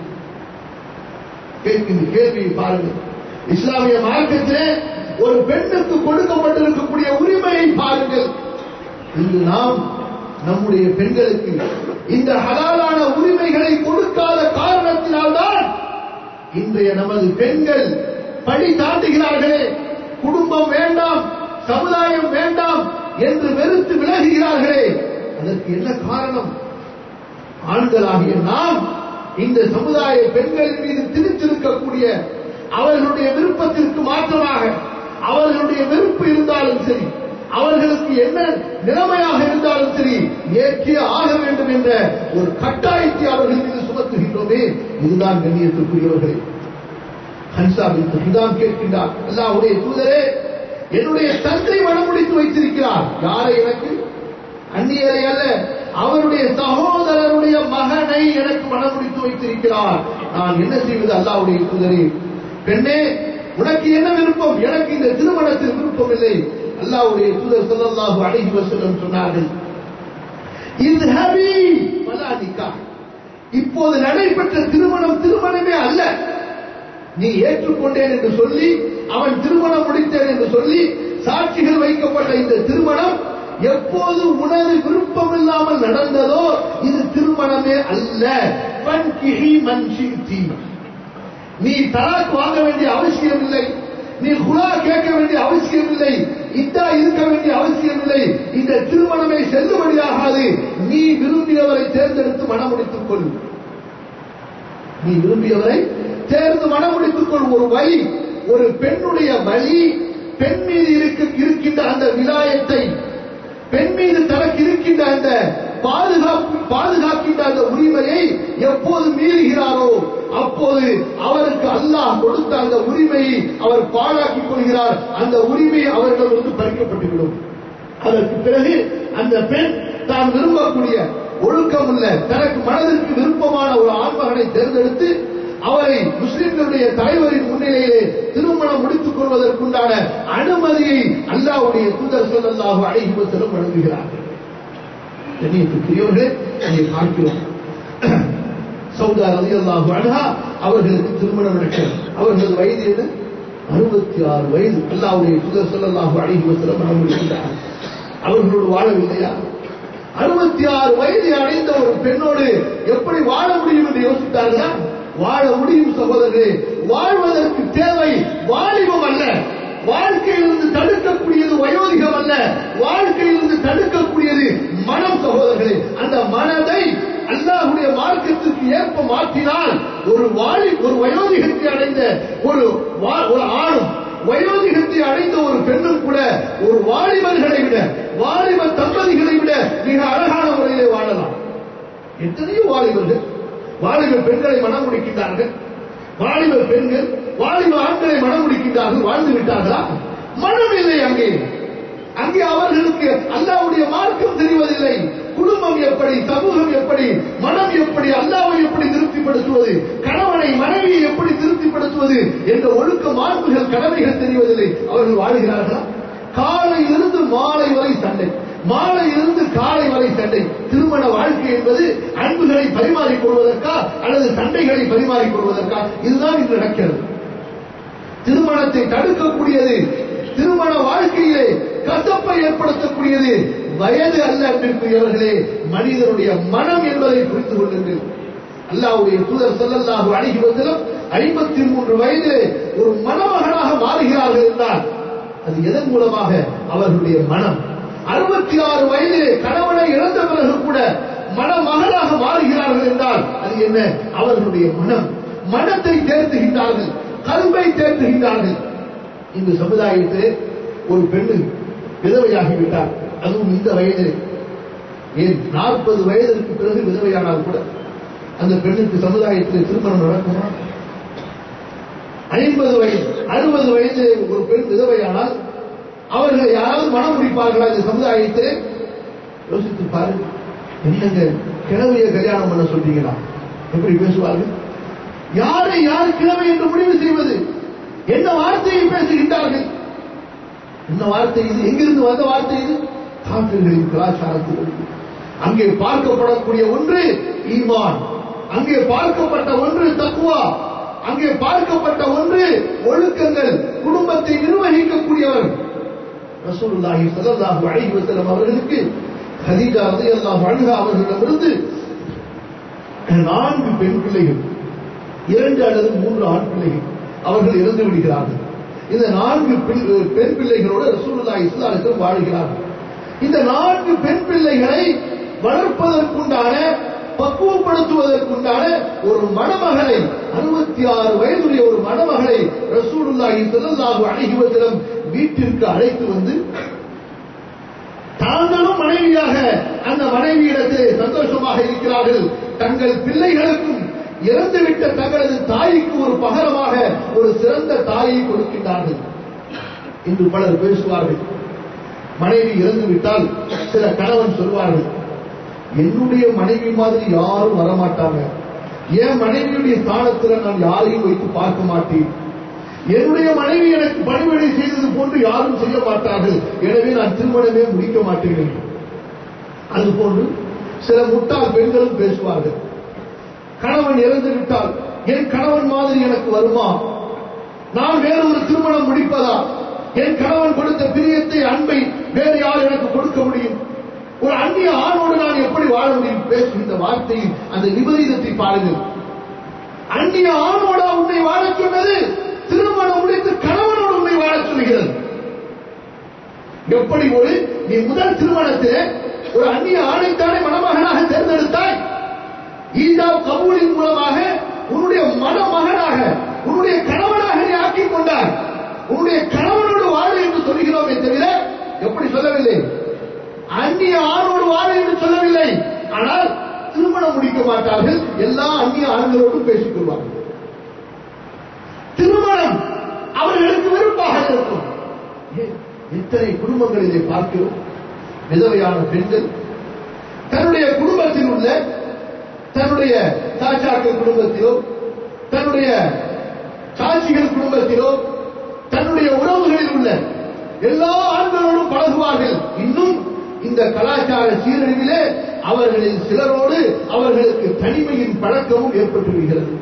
கேட்கின்ற கேள்வியை பாருங்கள் இஸ்லாமிய மார்க்கத்திலே ஒரு பெண்ணுக்கு கொடுக்கப்பட்டிருக்கக்கூடிய உரிமையை பாருங்கள் இன்று நாம் நம்முடைய பெண்களுக்கு இந்த ஹலாலான உரிமைகளை கொடுக்காத காரணத்தினால்தான் இன்றைய நமது பெண்கள் படி தாண்டுகிறார்களே குடும்பம் வேண்டாம் சமுதாயம் வேண்டாம் என்று வெறுத்து விலகுகிறார்களே அதற்கு என்ன காரணம் ஆண்களாகிய நாம் இந்த சமுதாய பெண்களின் மீது திணித்திருக்கக்கூடிய அவர்களுடைய விருப்பத்திற்கு மாற்றமாக அவர்களுடைய வெறுப்பு இருந்தாலும் சரி அவர்களுக்கு என்ன நிலைமையாக இருந்தாலும் சரி ஏற்றே ஆக வேண்டும் என்ற ஒரு கட்டாயத்தை அவர்கள் மீது சுமத்துகின்றோமே இதுதான் கண்ணியத்துக்குரியவர்களே ஹன்சா பின் ஹிதாம் கேட்கின்றார் அல்லாஹ்வுடைய தூதரே என்னுடைய தந்தை மனமுடித்து வைத்திருக்கிறார் யாரை எனக்கு அந்நியரை அல்ல அவருடைய சகோதரருடைய மகனை எனக்கு மனமுடித்து வைத்திருக்கிறார் நான் என்ன செய்வது அல்லாஹ்வுடைய தூதரே பெண்ணே உனக்கு என்ன விருப்பம் எனக்கு இந்த திருமணத்தில் விருப்பம் இல்லை அல்லாஹ்வுடைய தூதர் ஸல்லல்லாஹு அலைஹி வஸல்லம் சொன்னார்கள் இத்ஹபி வலா நிக்காஹ் இப்போது நடைபெற்ற திருமணம் திருமணமே அல்ல நீ ஏற்றுக்கொண்டேன் என்று சொல்லி அவன் திருமணம் முடித்தேன் என்று சொல்லி சாட்சிகள் வைக்கப்பட்ட இந்த திருமணம் எப்போது உனது விருப்பம் இல்லாமல் நடந்ததோ இது திருமணமே அல்ல ஃபன்கிஹி மன் ஷி'தி. நீ தலாக் வாங்க வேண்டிய அவசியம் இல்லை நீ குலா கேட்க வேண்டிய அவசியம் இல்லை இதா இருக்க வேண்டிய அவசியம் இல்லை இந்த திருமணமே செல்லுபடியாகாது நீ விரும்பியவரை தேர்ந்தெடுத்து மனமுடித்துக் கொள் நீ விரும்பியவரை தேர்ந்து மனமுடித்துக் கொள் ஒரு வழி ஒரு பெண்ணுடைய வழி பெண் மீது இருக்க- இருக்கின்ற அந்த விலாயத்தை பெண் மீது தனக்கு இருக்கின்ற அந்த பாதுகாப்பு பாதுகாக்கின்ற அந்த உரிமையை எப்போது மீறுகிறாரோ அப்போது அவருக்கு அல்லாஹ் கொடுத்த அந்த உரிமையை அவர் பாழாக்கிக் கொள்கிறார் அந்த உரிமை அவர்களிடமிருந்து பறிக்கப்பட்டுவிடும் அதற்கு பிறகு அந்த பெண் தான் விரும்பக்கூடிய ஒழுக்கமுள்ள தனக்கு மனதிற்கு விருப்பமான ஒரு ஆண்மகனை தேர்ந்தெடுத்து அவரை முஸ்லிம்களுடைய தலைவரின் முன்னிலையிலே திருமணம் முடித்துக் கொள்வதற்குண்டான அனுமதியை அல்லாஹ்வுடைய தூதர் ஸல்லல்லாஹு அலைஹி வஸல்லம் வழங்குகிறார்கள் கண்ணியத்துக்குரியவர்களே இதை பார்க்கிறோம் சௌதா ரலியல்லாஹு அன்ஹா அவர்களுக்கு திருமணம் நடக்கிறது அவர்களது வயது என்ன அறுபத்தி ஆறு வயது அல்லாஹ்வுடைய தூதர் ஸல்லல்லாஹு அலைஹி வஸல்லம் அனுமதிக்கிறார் அவர்களோடு வாழவில்லையா அறுபத்தி ஆறு வயதை அடைந்த ஒரு பெண்ணோடு எப்படி வாழ முடியும் என்று யோசித்தார்களா வாழ முடியும் சகோதரர்களே வாழ்வதற்கு தேவை வாலிபம் அல்ல வாழ்க்கையிலிருந்து தடுக்கக்கூடியது வயோதிகம் அல்ல வாழ்க்கையிலிருந்து தடுக்கக்கூடியது மனம் சகோதரர்களே அந்த மனதை அல்லாஹ்வுடைய மார்க்கத்திற்கு ஏற்ப மாற்றினால் ஒரு வாலி ஒரு வயோதிகத்தை அடைந்த ஒரு வா- ஒரு ஆணும் வயோதிகத்தை அடைந்த ஒரு பெண்ணும் கூட ஒரு வாலிபர்களை விட வாலிப தம்பதிகளை விட மிக அழகான முறையிலே வாழலாம் எத்தனையோ வாலிபர்கள் வாலிப பெண்களை மனம் முடிக்கின்றார்கள் வாலிப பெண்கள் வாலிப ஆண்களை மனம் முடிக்கின்றார்கள் வாழ்ந்து விட்டார்களா மனம் இல்லை அங்கே அங்கே அவர்களுக்கு அல்லாவுடைய மார்க்கம் தெரிவதில்லை குடும்பம் எப்படி சமூகம் எப்படி மனம் எப்படி அல்லாவை எப்படி திருப்திப்படுத்துவது கணவனை மனைவியை எப்படி திருப்திப்படுத்துவது என்ற ஒழுக்க மாண்புகள் கடமைகள் தெரிவதில்லை அவர்கள் வாழுகிறார்களா காலையிலிருந்து மாலை வரை சண்டை மாலையிலிருந்து காலை வரை சண்டை திருமண வாழ்க்கை என்பது அன்புகளை பரிமாறிக் கொள்வதற்கா அல்லது சண்டைகளை பரிமாறிக் கொள்வதற்கா இதுதான் இன்று நடக்கிறது திருமணத்தை தடுக்கக்கூடியது திருமண வாழ்க்கையிலே கசப்பை ஏற்படுத்தக்கூடியது வயது அல்ல அன்பிற்குரியவர்களே மனிதனுடைய மனம் என்பதை புரிந்து கொள்ளுங்கள் அல்லாஹ்வுடைய தூதர் ஸல்லல்லாஹு அலைஹி வஸல்லம் ஐம்பத்தி மூன்று வயதிலே ஒரு மணமகனாக மாறுகிறார்கள் என்றால் அது எதன் மூலமாக அவர்களுடைய மனம் அறுபத்தி ஆறு வயதிலே கணவனை இழந்த பிறகு கூட மணமகனாக மாறுகிறார்கள் என்றால் அது என்ன அவர்களுடைய மனம் மனத்தை தேர்த்துகின்றார்கள் கல்வை தேர்த்துகின்றார்கள் இந்த சமுதாயத்தில் ஒரு பெண்ணு விதவையாகிவிட்டார் அதுவும் இந்த வயதில் ஏன் நாற்பது வயதிற்கு பிறகு விதவையானால் கூட அந்த பெண்ணுக்கு சமுதாயத்தில் திருமணம் நடக்குமா ஐம்பது வயது அறுபது வயது ஒரு பெண் விதவையானால் அவர்களை யாராவது மனம் முடிப்பார்களா இந்த சமுதாயத்தில் யோசித்து பாருங்க என்னங்க கிழமைய கல்யாணம் பண்ண சொல்றீங்களா எப்படி பேசுவார்கள் யாரை யார் கிழமை என்று முடிவு செய்வது என்ன வார்த்தையை பேசுகின்றார்கள் என்ன வார்த்தை இது எங்கிருந்து வந்த வார்த்தை இது காப்பிர்களின் கலாச்சாரத்தில் அங்கே பார்க்கப்படக்கூடிய ஒன்று ஈமான் அங்கே பார்க்கப்பட்ட ஒன்று தக்குவா அங்கே பார்க்கப்பட்ட ஒன்று ஒழுக்கங்கள் குடும்பத்தை நிர்வகிக்கக்கூடியவர் ரசூலுல்லாஹி ஸல்லல்லாஹு அலைஹி வஸல்லம் அவர்களுக்கு ஹதீஜா ரலியல்லாஹு அன்ஹா அவர்களிடமிருந்து நான்கு பெண் பிள்ளைகள் இரண்டு அல்லது மூன்று ஆண் பிள்ளைகள் அவர்கள் இறந்து விடுகிறார்கள் இந்த நான்கு பெண் பெண் பிள்ளைகளோடு ரசூலுல்லாஹி ஸல்லல்லாஹு அலைஹி வஸல்லம் வாழ்கிறார்கள் இந்த நான்கு பெண் பிள்ளைகளை வளர்ப்பதற்குண்டான பக்குவப்படுத்துவதற்குண்டான ஒரு மணமகளை அறுபத்தி ஆறு வயதுடைய ஒரு மணமகளை ரசூலுல்லாஹி ஸல்லல்லாஹு அலைஹி வஸல்லம் வீட்டிற்கு அழைத்து வந்து தாங்களும் மனைவியாக அந்த மனைவியிடத்தில் சந்தோஷமாக இருக்கிறார்கள் தங்கள் பிள்ளைகளுக்கும் இறந்துவிட்ட தங்களது தாய்க்கு ஒரு பகரமாக ஒரு சிறந்த தாயை கொடுக்கின்றார்கள் இன்று பலர் பேசுவார்கள் மனைவி இறந்து விட்டால் சில கணவன் சொல்வார்கள் என்னுடைய மனைவி மாதிரி யாரும் வரமாட்டாங்க என் மனைவியுடைய ஸ்தானத்துல நான் யாரையும் வைத்து பார்க்க மாட்டேன் என்னுடைய மனைவி எனக்கு பணிவிடை செய்தது போன்று யாரும் செய்ய மாட்டார்கள் எனவே நான் திருமணமே முடிக்க மாட்டேன் அதுபோன்று சில முட்டாள் பெண்களும் பேசுவார்கள் கணவன் இறந்து விட்டால் என் கணவன் மாதிரி எனக்கு வருமா நான் வேறு ஒரு திருமணம் முடிப்பதா என் கணவன் கொடுத்த பிரியத்தை அன்பை வேறு யார் எனக்கு கொடுக்க முடியும் ஒரு அந்நிய ஆணோடு நான் எப்படி வாழ முடியும் பேசுகின்ற வார்த்தையில் அந்த விபரீதத்தை பாருங்கள் அந்நிய ஆணோட உன்னை வாழச் சொன்னது திருமணம் முடித்து கணவனோடு உன்னை வாழச் சொல்கிறது எப்படி ஒரு நீ முதல் திருமணத்தில் ஒரு அந்நிய ஆணைத்தானே மணமகனாக தேர்ந்தெடுத்தாய் ஈதா கபூலின் மூலமாக உன்னுடைய மணமகனாக உன்னுடைய கணவனாக நீ ஆக்கிக் கொண்டாய் உன்னுடைய கணவனோடு வாழ என்று சொல்கிறோமே தவிர எப்படி சொல்லவில்லை அந்நிய ஆணோடு வாழ என்று சொல்லவில்லை ஆனால் திருமணம் முடிக்க மாட்டார்கள் எல்லா அந்நிய ஆண்களோடும் பேசிக் கொள்வார்கள் திருமணம் அவர்களுக்கு வெறுப்பாக இருக்கும் ஏன்? எத்தனை குடும்பங்கள் இதை பார்க்கிறோம் விதவையான பெண்கள் தன்னுடைய குடும்பத்தில் உள்ள தன்னுடைய சாச்சாக்கள் குடும்பத்திலோ தன்னுடைய சாட்சிகள் குடும்பத்திலோ தன்னுடைய உறவுகளில் உள்ள எல்லா ஆண்களோடும் பழகுவார்கள் இன்னும் இந்த கலாச்சார சீரழிவிலே அவர்களில் சிலரோடு அவர்களுக்கு தனிமையின் பழக்கமும் ஏற்பட்டு விடுகிறது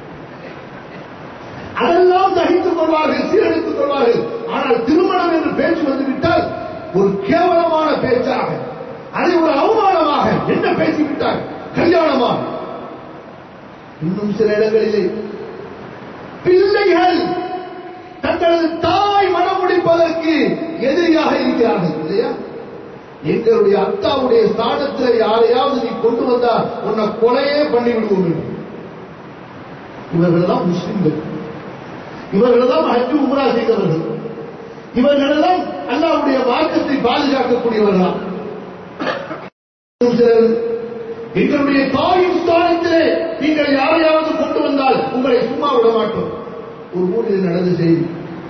அதெல்லாம் சகித்துக் கொள்வார்கள் சீரழித்துக் கொள்வார்கள் ஆனால் திருமணம் என்று பேச்சு வந்துவிட்டால் ஒரு கேவலமான பேச்சாக அதை ஒரு அவமானமாக என்ன பேசிவிட்டார் கல்யாணமா இன்னும் சில இடங்களிலே பிள்ளைகள் தங்களது தாய் மனம் முடிப்பதற்கு எதிரியாக இருக்கிறார்கள் இல்லையா எங்களுடைய அத்தாவுடைய ஸ்தானத்தில் யாரையாவது நீ கொண்டு வந்தா உன்னை கொலையே பண்ணி விடுவோம் என்று. இவர்களெல்லாம் முஸ்லிம்கள் இவர்களெல்லாம் ஹஜ்ஜு உம்ரா செய்தவர்கள் இவர்களெல்லாம் அல்லாவுடைய மார்க்கத்தை பாதுகாக்கக்கூடியவர்களா சிலர் எங்களுடைய தாயின் ஸ்தானத்திலே நீங்கள் யாரையாவது கொண்டு வந்தால் உங்களை சும்மா விட மாட்டோம் ஒரு ஊரில் நடந்த செய்தி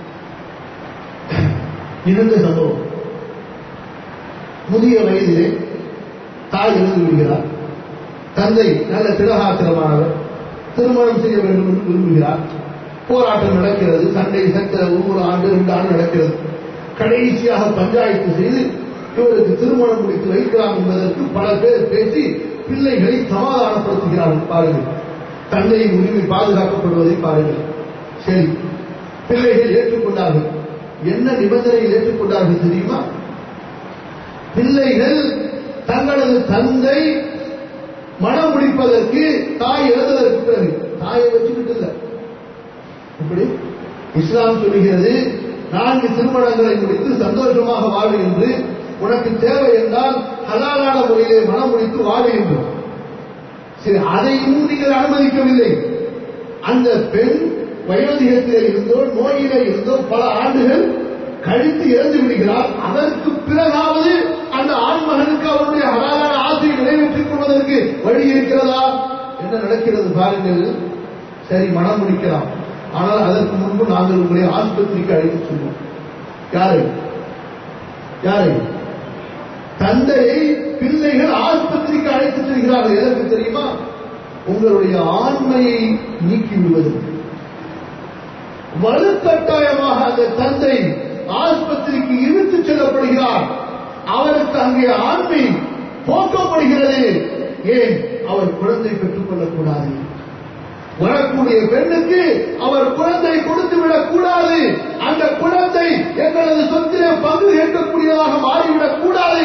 நிகழ்ந்த சம்பவம் முதிய வயதிலே தாய் இறந்து விடுகிறார் தந்தை நல்ல திரகாத்திரமானவர் திருமணம் செய்ய வேண்டும் என்று விரும்புகிறார் போராட்டம் நடக்கிறது சண்டை சச்சரவு ஒரு ஆண்டு ரெண்டு ஆண்டு நடக்கிறது கடைசியாக பஞ்சாயத்து செய்து இவருக்கு திருமணம் முடித்து வைக்கலாம் என்பதற்கு பல பேர் பேசி பிள்ளைகளை சமாதானப்படுத்துகிறார்கள் பாருங்கள் தந்தையின் உரிமை பாதுகாக்கப்படுவதை பாருங்கள் சரி பிள்ளைகள் ஏற்றுக்கொண்டார்கள் என்ன நிபந்தனையில் ஏற்றுக்கொண்டார்கள் தெரியுமா பிள்ளைகள் தங்களது தந்தை மனம் முடிப்பதற்கு தாய் இறந்ததற்கு பிறகு தாயை வச்சுக்கிட்டு இல்லை இப்படி இஸ்லாம் சொல்லுகிறது நான்கு திருமணங்களை முடித்து சந்தோஷமாக வாழு என்று உனக்கு தேவை என்றால் ஹலாலான முறையிலே மனம் முடித்து வாழு என்று சரி அதையும் நீங்கள் அனுமதிக்கவில்லை அந்த பெண் வயோதிகத்திலே இருந்தோ நோயிலே இருந்தோ பல ஆண்டுகள் கழித்து இறந்து விடுகிறார் அதற்கு பிறகாவது அந்த ஆண்மகனுக்கு அவருடைய ஹலாலான ஆசையை நிறைவேற்றிக் கொள்வதற்கு வழி இருக்கிறதா என்ன நடக்கிறது பாருங்கள் சரி மனம் முடிக்கலாம் ஆனால் அதற்கு முன்பு நாங்கள் உங்களை ஆஸ்பத்திரிக்கு அழைத்து செல்வோம் யாரை யாரை தந்தையை பிள்ளைகள் ஆஸ்பத்திரிக்கு அழைத்து செல்கிறார்கள் எதற்கு தெரியுமா உங்களுடைய ஆண்மையை நீக்கி விடுவதற்கு வலுக்கட்டாயமாக அந்த தந்தை ஆஸ்பத்திரிக்கு இழுத்துச் செல்லப்படுகிறார் அவருக்கு அங்கே ஆண்மை போக்கப்படுகிறது ஏன் அவர் குழந்தை பெற்றுக் கொள்ளக்கூடாது வரக்கூடிய பெண்ணுக்கு அவர் குழந்தை கொடுத்து விடக் கூடாது அந்த குழந்தை எங்களது சொத்திலே பங்கு கேட்கக்கூடியதாக மாறிவிடக் கூடாது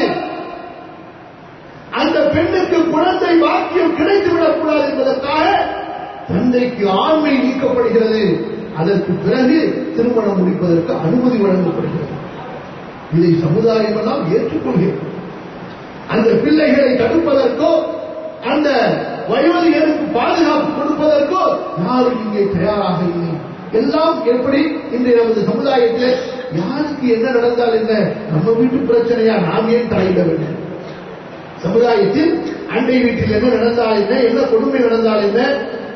அந்த பெண்ணுக்கு குழந்தை வாக்கியம் கிடைத்து விடக்கூடாது என்பதற்காக தந்தைக்கு ஆண்மை நீக்கப்படுகிறது அதற்கு பிறகு திருமணம் முடிப்பதற்கு அனுமதி வழங்கப்படுகிறது இதை சமுதாயம் எல்லாம் ஏற்றுக்கொள்கிறது அந்த பிள்ளைகளை தடுப்பதற்கோ அந்த வயோதிகருக்கு பாதுகாப்பு கொடுப்பதற்கோ யாரும் இங்கே தயாராக இல்லை எல்லாம் எப்படி இன்றைய நமது சமுதாயத்தில் யாருக்கு என்ன நடந்தால் என்ன நம்ம வீட்டு பிரச்சனையா நாம் ஏன் தலையிட வேண்டும் சமுதாயத்தில் அண்டை வீட்டில் என்ன நடந்தால் என்ன என்ன கொடுமை நடந்தால் என்ன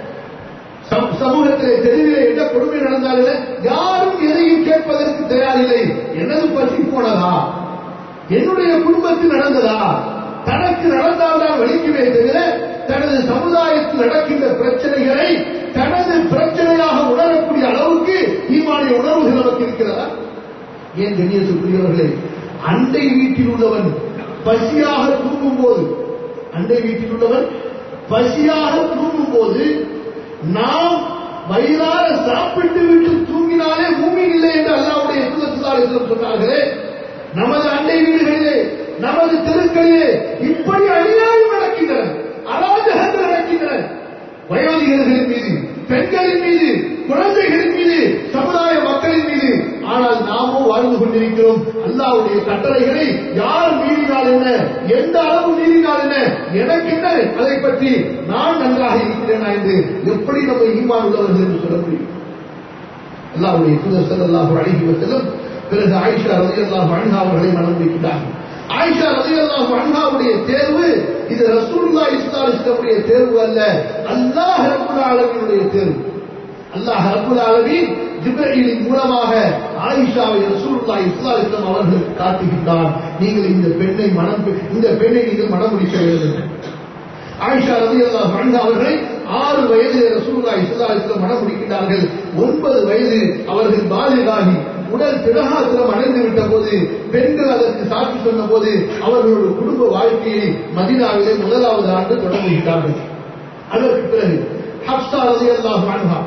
சம- சமூகத்திலே தெருவிலே என்ன கொடுமை நடந்தால் என்ன யாரும் எதையும் கேட்பதற்கு தயாரில்லை எனது பசி போனதா என்னுடைய குடும்பத்தில் நடந்ததா தனக்கு நடந்தால்தான் வலிக்குமே தவிர தனது சமுதாயத்தில் நடக்கின்ற பிரச்சனைகளை தனது பிரச்சனையாக உணரக்கூடிய அளவுக்கு ஈமானிய உணர்வுகள் நமக்கு இருக்கிறதா ஏன் கண்ணியத்துக்குரியவர்களே அண்டை வீட்டில் உள்ளவன் பசியாக தூங்கும் போது அண்டை வீட்டில் உள்ளவன் பசியாக தூங்கும் போது நாம் வயிறார சாப்பிட்டு விட்டு தூங்கினாலே பூமி இல்லை என்று அல்லாவுடைய சுதத்துலாளர்கள் சொன்னார்களே நமது அண்டை வீடுகளிலே நமது தெருக்களிலே இப்படி அநியாயம் நடக்கின்றன அராஜகங்கள் நடக்கின்றன வயோதிகர்களின் மீது பெண்களின் மீது குழந்தைகளின் மீது சமுதாய மக்களின் மீது ஆனால் நாமோ வாழ்ந்து கொண்டிருக்கிறோம் அல்லாவுடைய கட்டளைகளை யார் மீறினால் என்ன எந்த அளவு மீறினால் என்ன எனக்கு என்ன அதை பற்றி நான் நன்றாக இருக்கிறேனா என்று எப்படி நம்ம ஈமான் உள்ளவர்கள் என்று சொல்ல முடியும் அல்லாவுடைய தூதர் ஸல்லல்லாஹு அலைஹி வஸல்லம் பிறகு ஆயிஷா ரலியல்லாஹு அன்ஹா அவர்களை மனம் முடிக்கிறார்கள் ஆயிஷா ரலியல்லாஹு அன்ஹாவுடைய தேர்வு இது ரசூலுல்லாஹி ஸல்லல்லாஹு அலைஹி வஸல்லமுடைய தேர்வு அல்ல அல்லாஹ் ரப்பல் ஆலமீனுடைய தேர்வு அல்லாஹ் ரப்பல் ஆலமீன் ஜிப்ரீலின் மூலமாக ஆயிஷாவை ரசூலுல்லாஹி ஸல்லல்லாஹு அலைஹி வஸல்லம் அவர்களுக்கு காட்டுகின்றார் நீங்கள் இந்த பெண்ணை மனம் இந்த பெண்ணை நீங்கள் மனம் முடிக்க வேண்டும் ஆயிஷா ரலியல்லாஹு அன்ஹா அவர்களை ஆறு வயது ரசூலுல்லாஹி ஸல்லல்லாஹு அலைஹி வஸல்லம் மனம் முடிக்கிறார்கள் ஒன்பது வயது அவர்கள் பாலிகாகி உடல் திடகாத்திரம் அடைந்து விட்ட போது பெண்கள் அதற்கு சாட்சி சொன்ன போது அவர்களோட குடும்ப வாழ்க்கையை மதீனாவிலே முதலாவது ஆண்டு தொடங்குகிறார்கள் அதற்கு பிறகு ஹப்சா ரலியல்லாஹு அன்ஹா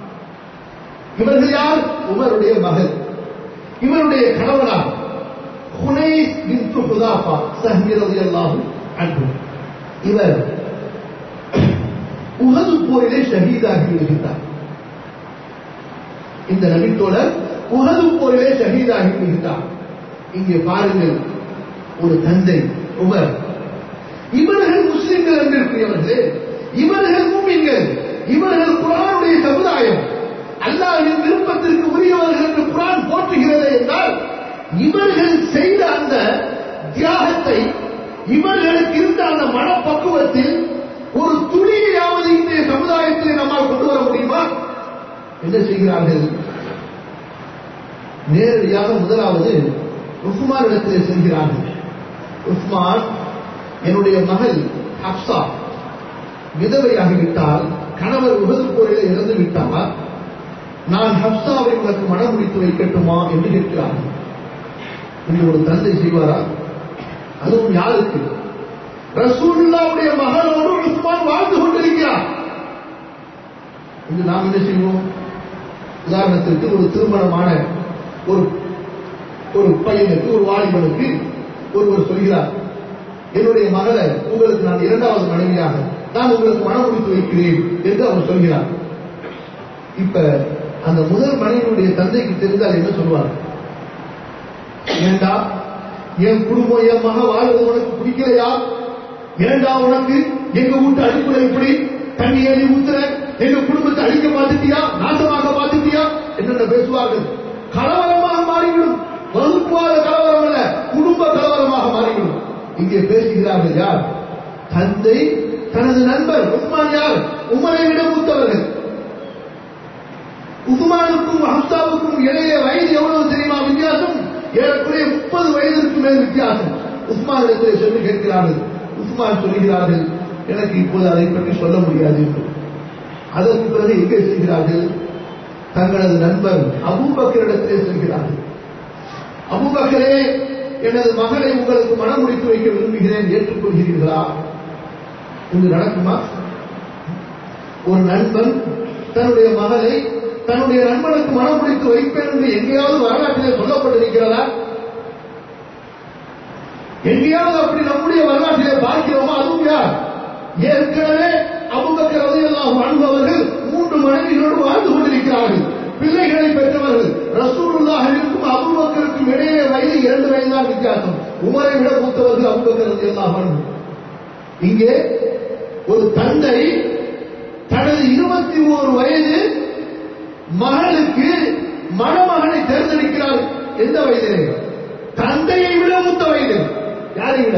இவர்கள் யார் உமருடைய மகள் இவருடைய கணவனார் ஹுனைஸ் பின்து ஹுதாஃபா சஹ்மி ரலியல்லாஹு அன்ஹு இவர் உகது போரிலே ஷஹீதாகி விடுகின்றார் இந்த நபித்தோழர் உகது போரிலே ஷஹீதாகி விடுகின்றார் இங்கே பாருங்கள் ஒரு தந்தை உமர் இவர்கள் முஸ்லிம்கள் என்றிருக்கிறவர்களே இவர்கள் மூமின்கள் இவர்கள் குரானுடைய சமுதாயம் அல்லாஹ்வின் விருப்பத்திற்கு உரியவர்கள் என்று குரான் போற்றுகிறது என்றால் இவர்கள் செய்த அந்த தியாகத்தை இவர்களுக்கு இருந்த அந்த மனப்பக்குவத்தில் ஒரு துளியாவது இன்றைய சமுதாயத்தில் நம்மால் கொண்டு வர முடியுமா என்ன செய்கிறார்கள் நேரடியாக முதலாவது உஸ்மான் இடத்திலே செல்கிறார்கள் உஸ்மான் என்னுடைய மகள் ஹப்சா விதவையாகிவிட்டால் கணவர் உகது போரில் இறந்து விட்டால் நான் ஹப்சாவை உனக்கு மனம் முடித்து வைக்கட்டுமா என்று கேட்கிறார்கள் இன்று ஒரு தந்தை செய்வாரா அதுவும் யாருக்கு ரசூலுல்லாவுடைய மகனோடு உஸ்மான் வாழ்ந்து கொண்டிருக்கிறார் இன்று நாம் என்ன செய்வோம் உதாரணத்திற்கு ஒரு திருமணமான ஒரு ஒரு பையனுக்கு ஒரு வாலிபனுக்கு ஒருவர் சொல்கிறார் என்னுடைய மகளை உங்களுக்கு நான் இரண்டாவது மனைவியாக நான் உங்களுக்கு மனம் முடித்து வைக்கிறேன் என்று அவர் சொல்கிறார் இப்ப அந்த முதல் மனைவியுடைய தந்தைக்கு தெரிந்தால் என்ன சொல்வார் ஏண்டா என் குடும்பம் என் மக வாழ்வது உனக்கு பிடிக்கலையா ஏண்டா உனக்கு எங்க வீட்டு அடிப்படை இப்படி தண்ணி ஏறி ஊத்துற எங்க குடும்பத்தை அழிக்க பார்த்துட்டியா நாசமாக பார்த்துட்டியா என்னென்ன பேசுவார்கள் கலவரமாக மாறிவிடும் வகுப்புவாத கலவரம் அல்ல குடும்ப கலவரமாக மாறிவிடும் இங்கே பேசுகிறார்கள் யார் தந்தை தனது நண்பர் உஸ்மான் யார் உமரை விட மூத்தவர்கள் உஸ்மானுக்கும் ஹம்சாவுக்கும் இடையே வயது எவ்வளவு தெரியுமா வித்தியாசம் ஏறக்குறைய முப்பது வயதிற்கு மேல் வித்தியாசம் உஸ்மானிடத்தில் சொல்லி கேட்கிறார்கள் உஸ்மான் சொல்கிறார்கள் எனக்கு இப்போது அதை பற்றி சொல்ல முடியாது என்று அதற்கு பிறகு எங்கே செல்கிறார்கள் தங்களது நண்பர் அபூபக்கரிடத்திலே செல்கிறார்கள் அபூபக்கரே எனது மகளை உங்களுக்கு மனம் முடித்து வைக்க விரும்புகிறேன் ஏற்றுக்கொள்கிறீர்களா இது நடக்குமா ஒரு நண்பன் தன்னுடைய மகளை தன்னுடைய நண்பனுக்கு மனம் முடித்து வைப்பேன் என்று எங்கேயாவது வரலாற்றிலே சொல்லப்பட்டிருக்கிறதா எங்கேயாவது அப்படி நம்முடைய வரலாற்றிலே பார்க்கிறோமா அதுவும் யார் ஏற்கனவே அபுபக்கர் ரலியல்லாஹு அன்ஹு அவர்கள் மூன்று மனைவிகளோடு வாழ்ந்து கொண்டிருக்கிறார்கள் பிள்ளைகளை பெற்றவர்கள் ரசூலுல்லாஹிற்கும் அபுபக்கருக்கும் இடையே வயது இரண்டு வயதுதான் வித்தியாசம் உமரை விட மூத்தவர்கள் அபுபக்கர் ரலியல்லாஹு அன்ஹு இங்கே ஒரு தந்தை தனது இருபத்தி ஓரு வயது மகளுக்கு மணமகனை தேர்ந்தெடுக்கிறார் எந்த வயதிலே தந்தையை விட மூத்த வயது யாரை விட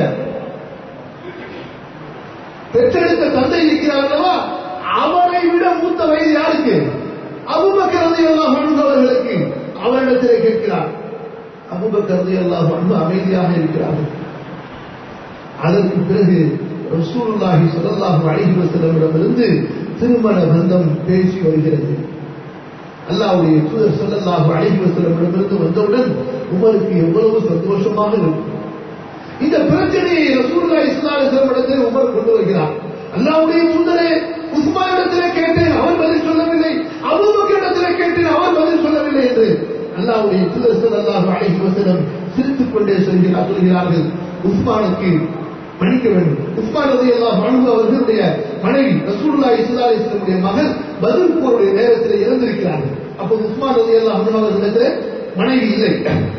பெற்றெடுத்த தந்தை இருக்கிறார் அல்லவா அவரை விட மூத்த வயது யாருக்கு அபுபக்கரது எல்லாம் அவர்களுக்கு அவரிடத்திலே கேட்கிறார் அபுபக்கரது எல்லாம் அன்பு அமைதியாக இருக்கிறார்கள் அதற்கு பிறகு ரசூலுல்லாஹி ஸல்லல்லாஹு அலைஹி வஸல்லமிடமிருந்து திருமண பந்தம் பேசி வருகிறது அல்லாஹ்வுடைய தூதர் ஸல்லல்லாஹு அலைஹி வஸல்லமிடமிருந்து வந்தவுடன் உமருக்கு எவ்வளவு சந்தோஷமாக இருக்கும் இந்த பிரச்சனையை ரசூலுல்லாஹி ஸல்லல்லாஹு அலைஹி வஸல்லம் இடத்தில் உமர் கொண்டு வருகிறார் அல்லாஹ்வுடைய தூதரே உஸ்மானிடத்திலே கேட்டேன் அவர் பதில் சொல்லவில்லை அபூபக்கரிடத்திலே கேட்டேன் அவர் பதில் சொல்லவில்லை என்று அல்லாஹ்வுடைய தூதர் ஸல்லல்லாஹு அலைஹி வஸல்லம் சிரித்துக் கொண்டே சொல்கிறார் சொல்கிறார்கள் உஸ்மானுக்கு மன்னிக்க வேண்டும் உஸ்மான் ரலியல்லாஹு அன்ஹு அவர்களுடைய மனைவி ரசூலுல்லாஹி ஸல்லல்லாஹு அலைஹி வஸல்லம் மகள் பதில் போருடைய நேரத்தில் இறந்திருக்கிறார்கள் அப்போ உஸ்மான் ரலியல்லாஹு அன்ஹு அவர்களிடத்தில் மனைவி இல்லை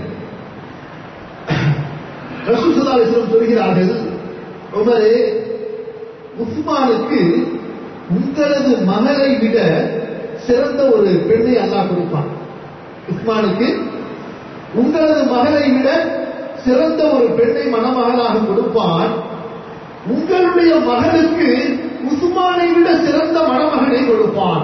ரசூல் ஸல்லல்லாஹு அலைஹி வஸல்லம் சொல்கிறார்கள் உமரே உஸ்மானுக்கு உங்களது மகளை விட சிறந்த ஒரு பெண்ணை அல்லாஹ் கொடுப்பான் உஸ்மானுக்கு உங்களது மகளை விட சிறந்த ஒரு பெண்ணை மணமகளாக கொடுப்பான் உங்களுடைய மகனுக்கு உஸ்மானை விட சிறந்த மணமகனை கொடுப்பான்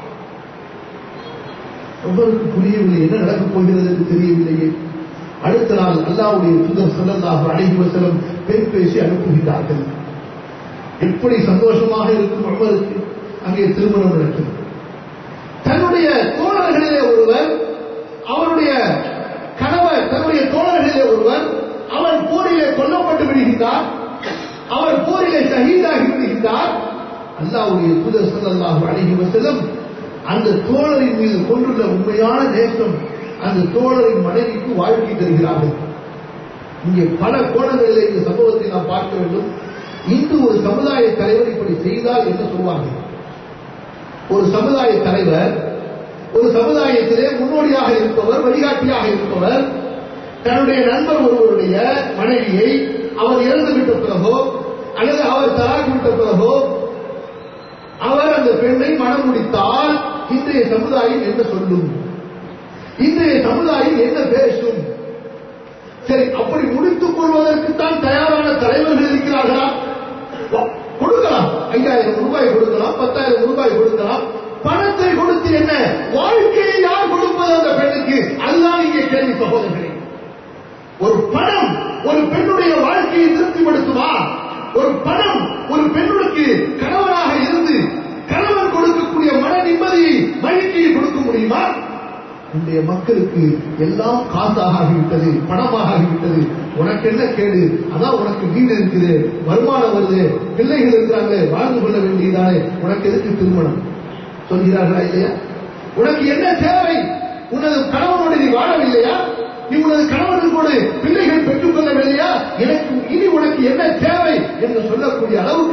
உங்களுக்கு புரியவில்லை என்ன நடக்கப் போகிறது என்று தெரியவில்லையே அடுத்த நாள் அல்லாவுடைய தூதர் சொல்லல்லாஹு அலைஹி வஸல்லம் பெண் பேசி அனுப்புகிறார்கள் எப்படி சந்தோஷமாக இருக்கும் அவருக்கு அங்கே திருமணம் நடக்கும் தன்னுடைய தோழர்களிலே ஒருவர் அவருடைய கணவர் தன்னுடைய தோழர்களிலே ஒருவர் அவர் போரிலே கொல்லப்பட்டு விடுகின்றார் அவர் போரிலே ஷஹீதாகி விடுகின்றார் அல்லாவுடைய தூதர் ஸல்லல்லாஹு அலைஹி வஸல்லம் அந்த தோழரின் மீது கொண்டுள்ள உண்மையான நேசம் அந்த தோழரின் மனைவிக்கு வாழ்க்கை தருகிறார்கள் இங்கே பல கோணங்களிலே இந்த சம்பவத்தை நாம் பார்க்க வேண்டும் இன்று ஒரு சமுதாய தலைவர் இப்படி செய்தால் என்ன சொல்வாங்க ஒரு சமுதாய தலைவர் ஒரு சமுதாயத்திலே முன்னோடியாக இருப்பவர் வழிகாட்டியாக இருப்பவர் தன்னுடைய நண்பர் ஒருவருடைய மனைவியை அவர் இறந்து விட்ட பிறகோ அல்லது அவர் தலாக் விட்ட பிறகோ அவர் அந்த பெண்ணை மனம் முடித்தால் இன்றைய சமுதாயம் என்ன சொல்லும் இன்றைய சமுதாயம் என்ன பேசும் சரி அப்படி முடித்துக் கொள்வதற்குத்தான் தயாரான தலைவர்கள் இருக்கிறார்களா கொடுக்கலாம் ஐயாயிரம் ரூபாய் கொடுக்கலாம் பத்தாயிரம் ரூபாய் கொடுக்கலாம் பணத்தை கொடுத்து என்ன வாழ்க்கையை யார் கொடுப்பது அந்த பெண்ணுக்கு அதுதான் இங்கே கேள்வி சகோதரர்களே ஒரு பணம் ஒரு பெண்ணுடைய வாழ்க்கையை திருப்திப்படுத்துமா ஒரு பணம் ஒரு பெண்ணுக்கு கணவனாக இருந்து கணவன் கொடுக்கக்கூடிய மன நிம்மதியை மகிழ்ச்சியை கொடுக்க முடியுமா இன்றைய மக்களுக்கு எல்லாம் காசாக ஆகிவிட்டது பணமாக ஆகிவிட்டது உனக்கு என்ன கேடு அதான் உனக்கு வீடு இருக்குது வருமானம் வருது பிள்ளைகள் இருக்கிறாங்க வாழ்ந்து கொள்ள வேண்டியதானே உனக்கு எதுக்கு திருமணம் சொல்கிறார்களா இல்லையா உனக்கு என்ன தேவை உனது கணவனோடு நீ வாழவில்லையா நீ உனது கணவனுக்கோடு பிள்ளைகள் பெற்றுக் கொள்ளவில்லையா எனக்கு இனி உனக்கு என்ன தேவை என்று சொல்லக்கூடிய அளவுக்கு இந்த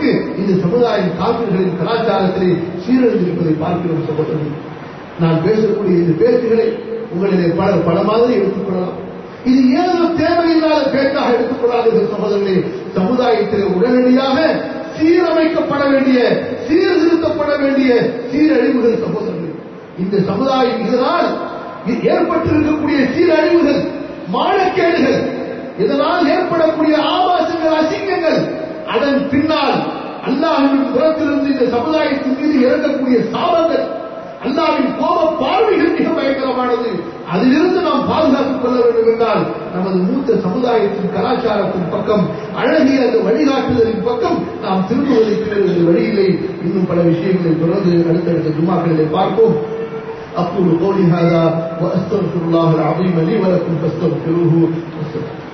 இந்த சமுதாயம் காவிர்களின் கலாச்சாரத்திலே சீரழிந்திருப்பதை பார்க்கிறோம் சகோதரர்கள் நான் பேசக்கூடிய இந்த பேச்சுகளை உங்களிலே பலர் பல மாதிரி எடுத்துக்கொள்ளலாம் இது ஏதோ தேவையில்லாத பேச்சாக எடுத்துக்கொள்ளாதீர்கள் சகோதரர்களே சமுதாயத்திலே உடனடியாக சீரமைக்கப்பட வேண்டிய சீர்திருத்தப்பட வேண்டிய சீரழிவுகள் சகோதரர்கள் இந்த சமுதாயம் இதனால் ஏற்பட்டிருக்கக்கூடிய சீரழிவுகள் மானக்கேடுகள் இதனால் ஏற்படக்கூடிய ஆபாசங்கள் அசிங்கங்கள் அதன் பின்னால் அல்லாஹின் புறத்திலிருந்து இந்த சமுதாயத்தின் மீது இறங்கக்கூடிய சாபங்கள் அல்லாவின் கோப பார்வைகள் மிக பயங்கரமானது அதிலிருந்து நாம் பாதுகாத்துக் கொள்ள வேண்டும் என்றால் நமது மூத்த சமுதாயத்தின் கலாச்சாரத்தின் பக்கம் அழகிய அந்த வழிகாட்டுதலின் பக்கம் நாம் திரும்புவதற்கு வேறு வழியில்லை இன்னும் பல விஷயங்களை தொடர்ந்து அடுத்தடுத்த ஜுமாக்களிலே பார்ப்போம் أقول قولي هذا وأستغفر الله العظيم لي ولكم فاستغفروه